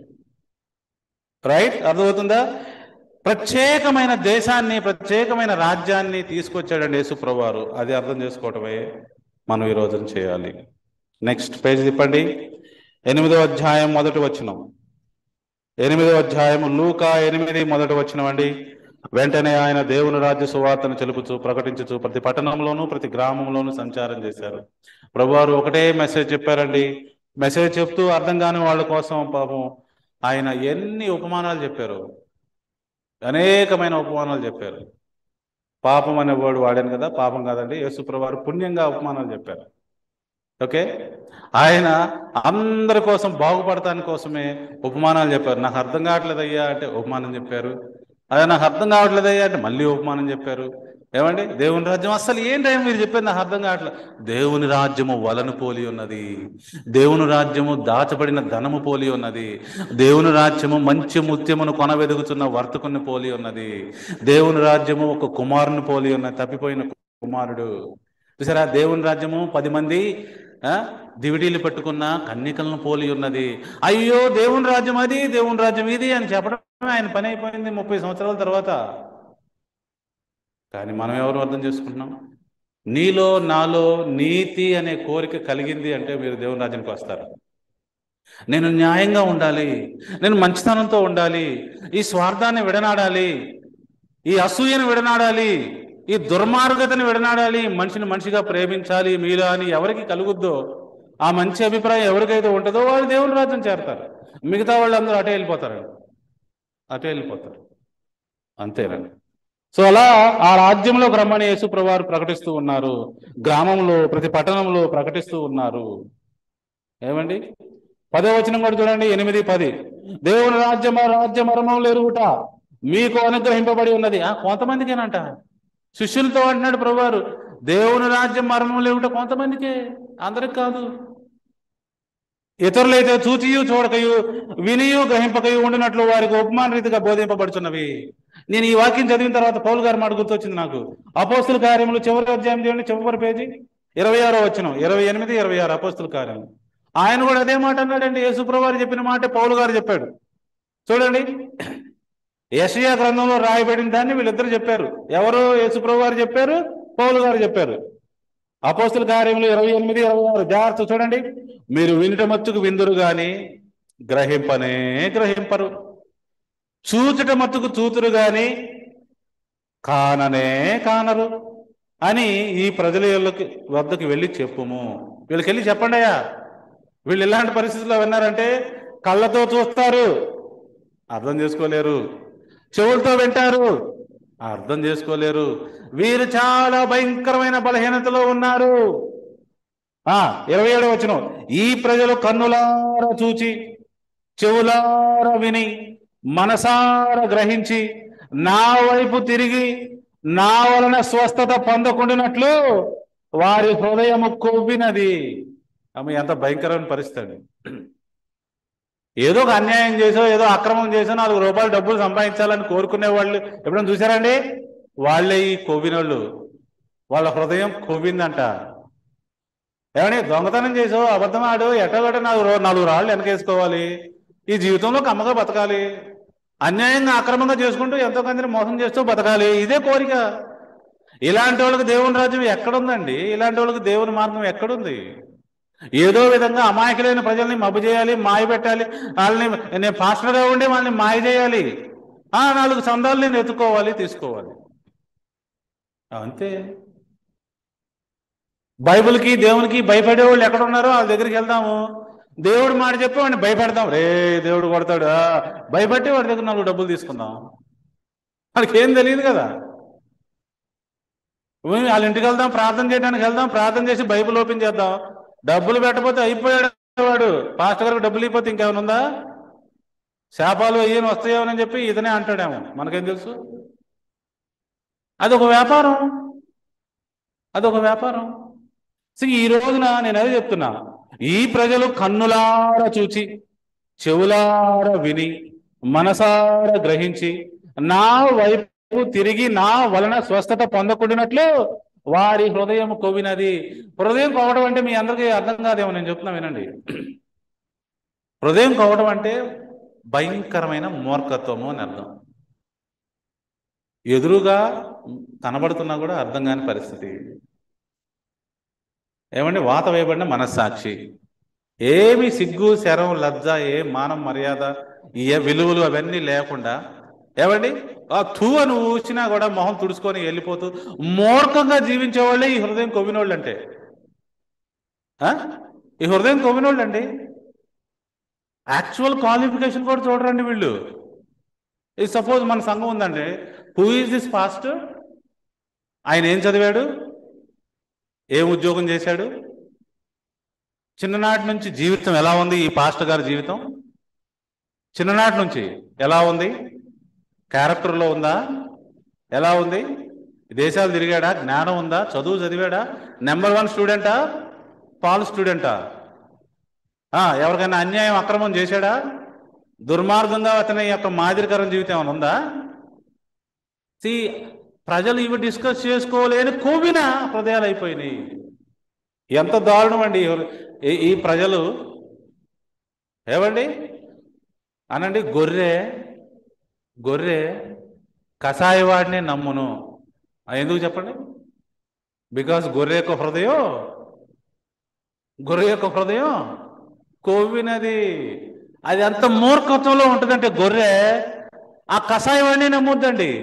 రైట్ అర్థమవుతుందా ప్రత్యేకమైన దేశాన్ని ప్రత్యేకమైన రాజ్యాన్ని తీసుకొచ్చాడండి యేసుప్రభువారు అది అర్థం చేసుకోవటమే మనం ఈ రోజున చేయాలి నెక్స్ట్ పేజ్ తిప్పండి ఎనిమిదో అధ్యాయం మొదటి వచనం ఎనిమిదో అధ్యాయం లూకా ఎనిమిది మొదటి వచనం అండి వెంటనే ఆయన దేవుని రాజ్య సువార్తను తెలుపుచు ప్రకటించుచు ప్రతి పట్టణంలోనూ ప్రతి గ్రామంలోనూ సంచారం చేశారు ప్రభువారు ఒకటే మెసేజ్ చెప్పారండి మెసేజ్ చెప్తూ అర్థం కాని వాళ్ళ కోసం పాపం ఆయన ఎన్ని ఉపమానాలు చెప్పారు అనేకమైన ఉపమానాలు చెప్పారు పాపం అనే వర్డ్ వాడాను కదా పాపం కాదండి యేసుప్రభువారు పుణ్యంగా ఉపమానాలు చెప్పారు ఓకే ఆయన అందరి కోసం బాగుపడటాని కోసమే ఉపమానాలు చెప్పారు నాకు అర్థం కావట్లేదు అయ్యా అంటే ఉపమానం చెప్పారు అదే నాకు అర్థం కావట్లేదు అయ్యా అంటే మళ్ళీ ఉపమానం చెప్పారు ఏమండి దేవుని రాజ్యం అసలు ఏంటయ్యా మీరు చెప్పేది నాకు అర్థం కావట్లేదు దేవుని రాజ్యము వలను పోలి ఉన్నది దేవుని రాజ్యము దాచబడిన ధనము పోలి ఉన్నది దేవుని రాజ్యము మంచి ముత్యమును కొనవెదుగుతున్న వర్తకుని పోలి ఉన్నది దేవుని రాజ్యము ఒక కుమారుని పోలి ఉన్నది తప్పిపోయిన కుమారుడు చూసారా దేవుని రాజ్యము పది మంది ఆ, దివిటీలు పెట్టుకున్న కన్నికలను పోలి ఉన్నది అయ్యో దేవుని రాజ్యం అది దేవుని రాజ్యం ఇది అని చెప్పడం ఆయన పని అయిపోయింది ముప్పై సంవత్సరాల తర్వాత కానీ మనం ఎవరు అర్థం చేసుకుంటున్నాం నీలో నాలో నీతి అనే కోరిక కలిగింది అంటే మీరు దేవుని రాజ్యానికి వస్తారు నేను న్యాయంగా ఉండాలి నేను మంచితనంతో ఉండాలి ఈ స్వార్థాన్ని విడనాడాలి ఈ అసూయను విడనాడాలి ఈ దుర్మార్గతని విడనాడాలి మనిషిని మనిషిగా ప్రేమించాలి మీలో అని ఎవరికి కలుగుద్దో ఆ మంచి అభిప్రాయం ఎవరికైతే ఉంటుందో వాళ్ళు దేవుని రాజ్యం చేరతారు మిగతా వాళ్ళందరూ అటే వెళ్ళిపోతారు అటే వెళ్ళిపోతారు అంతేనండి సో అలా ఆ రాజ్యంలో బ్రహ్మణి యేసు ప్రభువారు ప్రకటిస్తూ ఉన్నారు గ్రామంలో ప్రతి పట్టణంలో ప్రకటిస్తూ ఉన్నారు ఏమండి పదో వచనం కూడా చూడండి ఎనిమిది పది దేవుని రాజ్యం రాజ్య మర్మం ఎరుగుట మీకు అనుగ్రహింపబడి ఉన్నది ఆ కొంతమందికేనంట శిష్యులతో అంటున్నాడు ప్రభువారు దేవుని రాజ్యం మర్మం లేవుట కొంతమందికే అందరికి కాదు ఇతరులైతే చూచియు చూడకయు వినియు గ్రహింపకయు ఉండినట్లు వారికి ఉపమాన రీతిగా బోధింపబడుచున్నవి నేను ఈ వాక్యం చదివిన తర్వాత పౌలు గారి మాట గుర్తొచ్చింది నాకు అపోస్తుల కార్యములు చివరి అధ్యాయం చేయండి చివరి పేజీ ఇరవై ఆరో వచ్చిన ఇరవై ఎనిమిది ఇరవై ఆరు అపోస్తుల కార్యం ఆయన కూడా అదే మాట అన్నాడండి యేసుప్రభు చెప్పిన మాట పౌలు గారు చెప్పాడు చూడండి యషయా గ్రంథంలో రాయబడిన దాన్ని వీళ్ళిద్దరు చెప్పారు ఎవరు యేసుప్రభు గారు చెప్పారు పౌలు గారు చెప్పారు అపోస్తుల కార్యములు ఇరవై ఎనిమిది ఇరవై ఆరు జాగ్రత్త చూడండి మీరు వినుట మత్తుకు విందురు గాని గ్రహింపనే గ్రహింపరు చూచుట మత్తుకు చూతురు గాని కాననే కానరు అని ఈ ప్రజల యొల్లకి వద్దకు వెళ్ళి చెప్పుము వీళ్ళకి వెళ్ళి చెప్పండి అయ్యా వీళ్ళు ఇలాంటి పరిస్థితుల్లో విన్నారంటే కళ్ళతో చూస్తారు అర్థం చేసుకోలేరు చెవులతో వింటారు అర్థం చేసుకోలేరు వీరు చాలా భయంకరమైన బలహీనతలో ఉన్నారు ఆ ఇరవై ఏడో వచ్చిన ఈ ప్రజలు కన్నులార చూచి చెవులార విని మనసార గ్రహించి నా వైపు తిరిగి నా వలన స్వస్థత పొందకుండానట్లు వారి హృదయము కొవ్వినది ఆమె ఎంత భయంకరమైన పరిస్థితి అండి ఏదో ఒక అన్యాయం చేసో ఏదో అక్రమం చేసో నాలుగు రూపాయలు డబ్బులు సంపాదించాలని కోరుకునే వాళ్ళు ఎప్పుడైనా చూసారండి వాళ్ళే ఈ కొవ్వినోళ్ళు వాళ్ళ హృదయం కొవ్విందంట ఏమని దొంగతనం చేసో అబద్ధం ఆడు ఎట్టగట్ట నాలుగు రో- నాలుగు రాళ్ళు వెనకేసుకోవాలి ఈ జీవితంలో కమ్మగా బతకాలి అన్యాయంగా అక్రమంగా చేసుకుంటూ ఎంతో మందిని మోసం చేస్తూ బతకాలి ఇదే కోరిక ఇలాంటి వాళ్ళకి దేవుని రాజ్యం ఎక్కడుందండి ఇలాంటి వాళ్ళకి దేవుని మార్గం ఎక్కడుంది ఏదో విధంగా అమాయకులైన ప్రజల్ని మబ్బు చేయాలి మాయ పెట్టాలి వాళ్ళని నేను పాస్టర్గా ఉండి వాళ్ళని మాయ చేయాలి ఆ నాలుగు సందాలు నేను ఎత్తుకోవాలి తీసుకోవాలి అంతే బైబిల్కి దేవునికి భయపడే వాళ్ళు ఎక్కడ ఉన్నారో వాళ్ళ దగ్గరికి వెళ్దాము దేవుడు మాట చెప్పి వాడిని భయపెడదాం రే దేవుడు కొడతాడు ఆ, భయపెట్టి వాడి దగ్గర నాలుగు డబ్బులు తీసుకుందాం వాడికి ఏం తెలియదు కదా ఉమ్, వాళ్ళ ఇంటికి వెళ్దాం ప్రార్థన చేయడానికి వెళ్దాం ప్రార్థన చేసి బైబిల్ ఓపెన్ చేద్దాం డబ్బులు పెట్టకపోతే అయిపోయాడు వాడు పాస్టర్ గారికి డబ్బులు ఇవ్వకపోతే ఇంకేమైనా ఉందా శాపాలు అయ్యని వస్తాయేమని చెప్పి ఇతనే అంటాడేమో మనకేం తెలుసు అదొక వ్యాపారం అదొక వ్యాపారం సో ఈ రోజున నేను అదే చెప్తున్నా ఈ ప్రజలు కన్నులార చూచి చెవులార విని మనసార గ్రహించి నా వైపు తిరిగి నా వలన స్వస్థత పొందకుండినట్లు వారి హృదయం కొవ్వినది హృదయం కోవడం అంటే మీ అందరికీ అర్థం కాదేమో నేను చెప్తున్నా వినండి హృదయం కోవడం అంటే భయంకరమైన మూర్ఖత్వము అని అర్థం ఎదురుగా కనబడుతున్నా కూడా అర్థం కాని పరిస్థితి ఏమండి వాత వేయబడిన మనస్సాక్షి ఏమి సిగ్గు శరం లజ్జ ఏ మానం మర్యాద ఏ విలువలు అవన్నీ లేకుండా ఏమండి ఆ తూ అని ఊసినా కూడా మొహం తుడుచుకొని వెళ్ళిపోతూ మూర్ఖంగా జీవించే వాళ్ళే ఈ హృదయం కొవ్వినోళ్ళు అంటే ఆ? ఈ హృదయం కొవ్వినోళ్ళు అండి యాక్చువల్ క్వాలిఫికేషన్ కూడా చూడరండి వీళ్ళు ఈ సపోజ్ మన సంఘం ఉందండి హూ ఈజ్ దిస్ ఫాస్ట్ ఆయన ఏం చదివాడు ఏం ఉద్యోగం చేశాడు చిన్ననాటి నుంచి జీవితం ఎలా ఉంది ఈ పాస్టర్ గారి జీవితం చిన్ననాటి నుంచి ఎలా ఉంది క్యారెక్టర్లో ఉందా ఎలా ఉంది దేశాలు తిరిగాడా జ్ఞానం ఉందా చదువు చదివాడా నెంబర్ వన్ స్టూడెంటా పాల్ స్టూడెంటా ఆ, ఎవరికైనా అన్యాయం అక్రమం చేశాడా దుర్మార్గంగా అతని యొక్క మాదిరికరం జీవితం ఏమైనా ఉందా See, ప్రజలు ఇవి డిస్కస్ చేసుకోలేని కోవిన హృదయాలు అయిపోయినాయి ఎంత దారుణం అండి ఈ- ఈ- ఈ ప్రజలు ఏమండి అనండి గొర్రె గొర్రె కషాయవాడిని నమ్మును ఆ, ఎందుకు చెప్పండి బికాస్ గొర్రె యొక్క హృదయం గొర్రె యొక్క హృదయం కొవ్వినది అది అంత మూర్ఖత్వంలో ఉంటుందంటే గొర్రె ఆ కషాయవాడిని నమ్ముద్దండి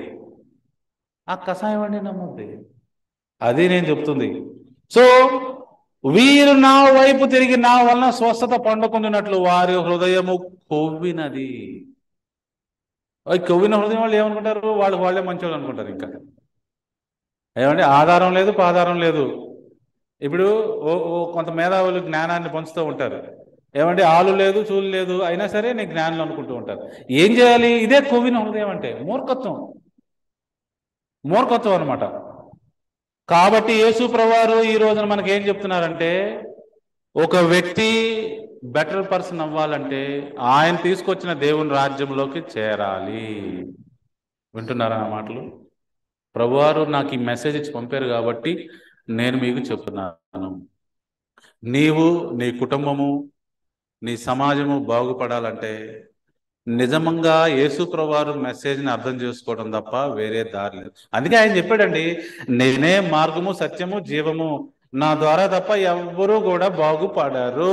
ఆ కషాయవాడిని నమ్ముద్ది అది నేను చెప్తుంది సో వీరు నా వైపు తిరిగి నా వలన స్వస్థత పండుకుంటున్నట్లు వారి హృదయము కొవ్వినది ఓయ్ కొవ్విన హృదయం వాళ్ళు ఏమనుకుంటారు వాళ్ళు వాళ్ళే మంచోళ్ళు అనుకుంటారు ఇంకా ఏమంటే ఆధారం లేదు పాధారం లేదు ఇప్పుడు ఓ ఓ కొంత మేధావులు జ్ఞానాన్ని పంచుతూ ఉంటారు ఏమంటే ఆలు లేదు చూలు లేదు అయినా సరే నేను జ్ఞానులు అనుకుంటూ ఉంటారు ఏం చేయాలి ఇదే కొవ్విన హృదయం అంటే మూర్ఖత్వం మూర్ఖత్వం అనమాట కాబట్టి యేసు ప్రవారు ఈ రోజున మనకి ఏం చెప్తున్నారంటే ఒక వ్యక్తి బెటర్ పర్సన్ అవ్వాలంటే ఆయన తీసుకొచ్చిన దేవుని రాజ్యంలోకి చేరాలి వింటున్నారా నా మాటలు ప్రభువారు నాకు ఈ మెసేజ్ ఇచ్చి పంపారు కాబట్టి నేను మీకు చెప్తున్నాను నీవు నీ కుటుంబము నీ సమాజము బాగుపడాలంటే నిజంగా యేసు ప్రభువారు మెసేజ్ని అర్థం చేసుకోవడం తప్ప వేరే దారి లేదు అందుకే ఆయన చెప్పాడండి నేనే మార్గము సత్యము జీవము నా ద్వారా తప్ప ఎవ్వరూ కూడా బాగుపడరు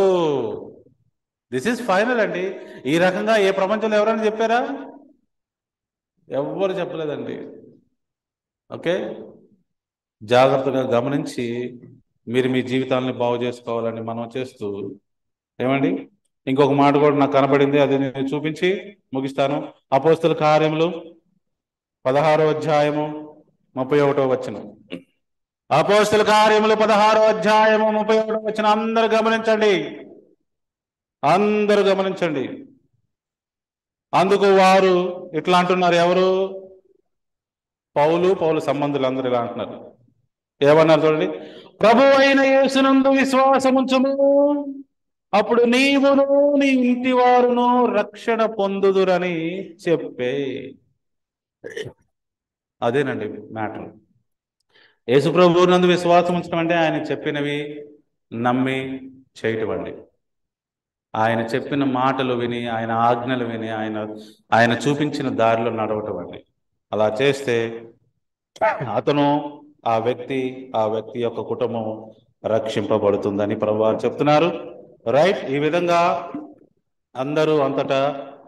దిస్ ఇస్ ఫైనల్ అండి ఈ రకంగా ఏ ప్రపంచంలో ఎవరైనా చెప్పారా ఎవ్వరు చెప్పలేదండి ఓకే జాగ్రత్తగా గమనించి మీరు మీ జీవితాలని బాగు చేసుకోవాలని మనం చేస్తూ ఏమండి ఇంకొక మాట కూడా నాకు కనబడింది అది నేను చూపించి ముగిస్తాను అపోస్తుల కార్యములు పదహారో అధ్యాయము ముప్పై ఒకటో వచ్చిన అపోస్తుల కార్యములు పదహారో అధ్యాయము ముప్పై ఒకటో వచ్చిన అందరు గమనించండి అందరూ గమనించండి అందుకు వారు ఇట్లా అంటున్నారు ఎవరు పౌలు పౌలు సంబంధులు అందరూ ఇలా అంటున్నారు ఏమన్నారు చూడండి ప్రభు అయిన యేసునందు విశ్వాసముంచుము అప్పుడు నీవును నీ ఇంటి వారును రక్షణ పొందుదురని చెప్పే అదేనండి మ్యాటర్ యేసు ప్రభు నందు విశ్వాసం ఉంచడం అంటే ఆయన చెప్పినవి నమ్మి చేయటం అండి ఆయన చెప్పిన మాటలు విని ఆయన ఆజ్ఞలు విని ఆయన ఆయన చూపించిన దారిలో నడవటం అండి అలా చేస్తే అతను ఆ వ్యక్తి ఆ వ్యక్తి యొక్క కుటుంబం రక్షింపబడుతుందని ప్రభువారు చెప్తున్నారు రైట్ ఈ విధంగా అందరూ అంతటా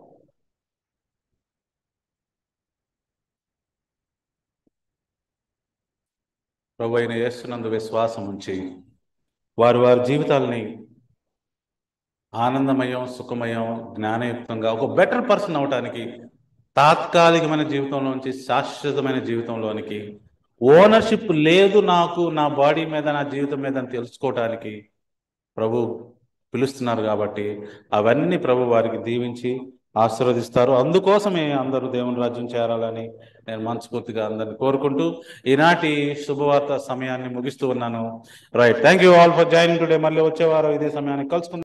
ప్రభు అయిన యేసునందు విశ్వాసం ఉంచి వారి వారి జీవితాలని ఆనందమయం సుఖమయం జ్ఞానయుక్తంగా ఒక బెటర్ పర్సన్ అవటానికి తాత్కాలికమైన జీవితంలోంచి శాశ్వతమైన జీవితంలోనికి ఓనర్షిప్ లేదు నాకు నా బాడీ మీద నా జీవితం మీద అని తెలుసుకోవటానికి ప్రభు పిలుస్తున్నారు కాబట్టి అవన్నీ ప్రభు వారికి దీవించి ఆశీర్వదిస్తారు అందుకోసమే అందరూ దేవుని రాజ్యం చేరాలని నేను మనస్ఫూర్తిగా అందరిని కోరుకుంటూ ఈనాటి శుభవార్త సమయాన్ని ముగిస్తూ ఉన్నాను right thank you all for joining today మళ్ళీ వచ్చేవారు ఇదే సమయానికి కలుసుకుందాం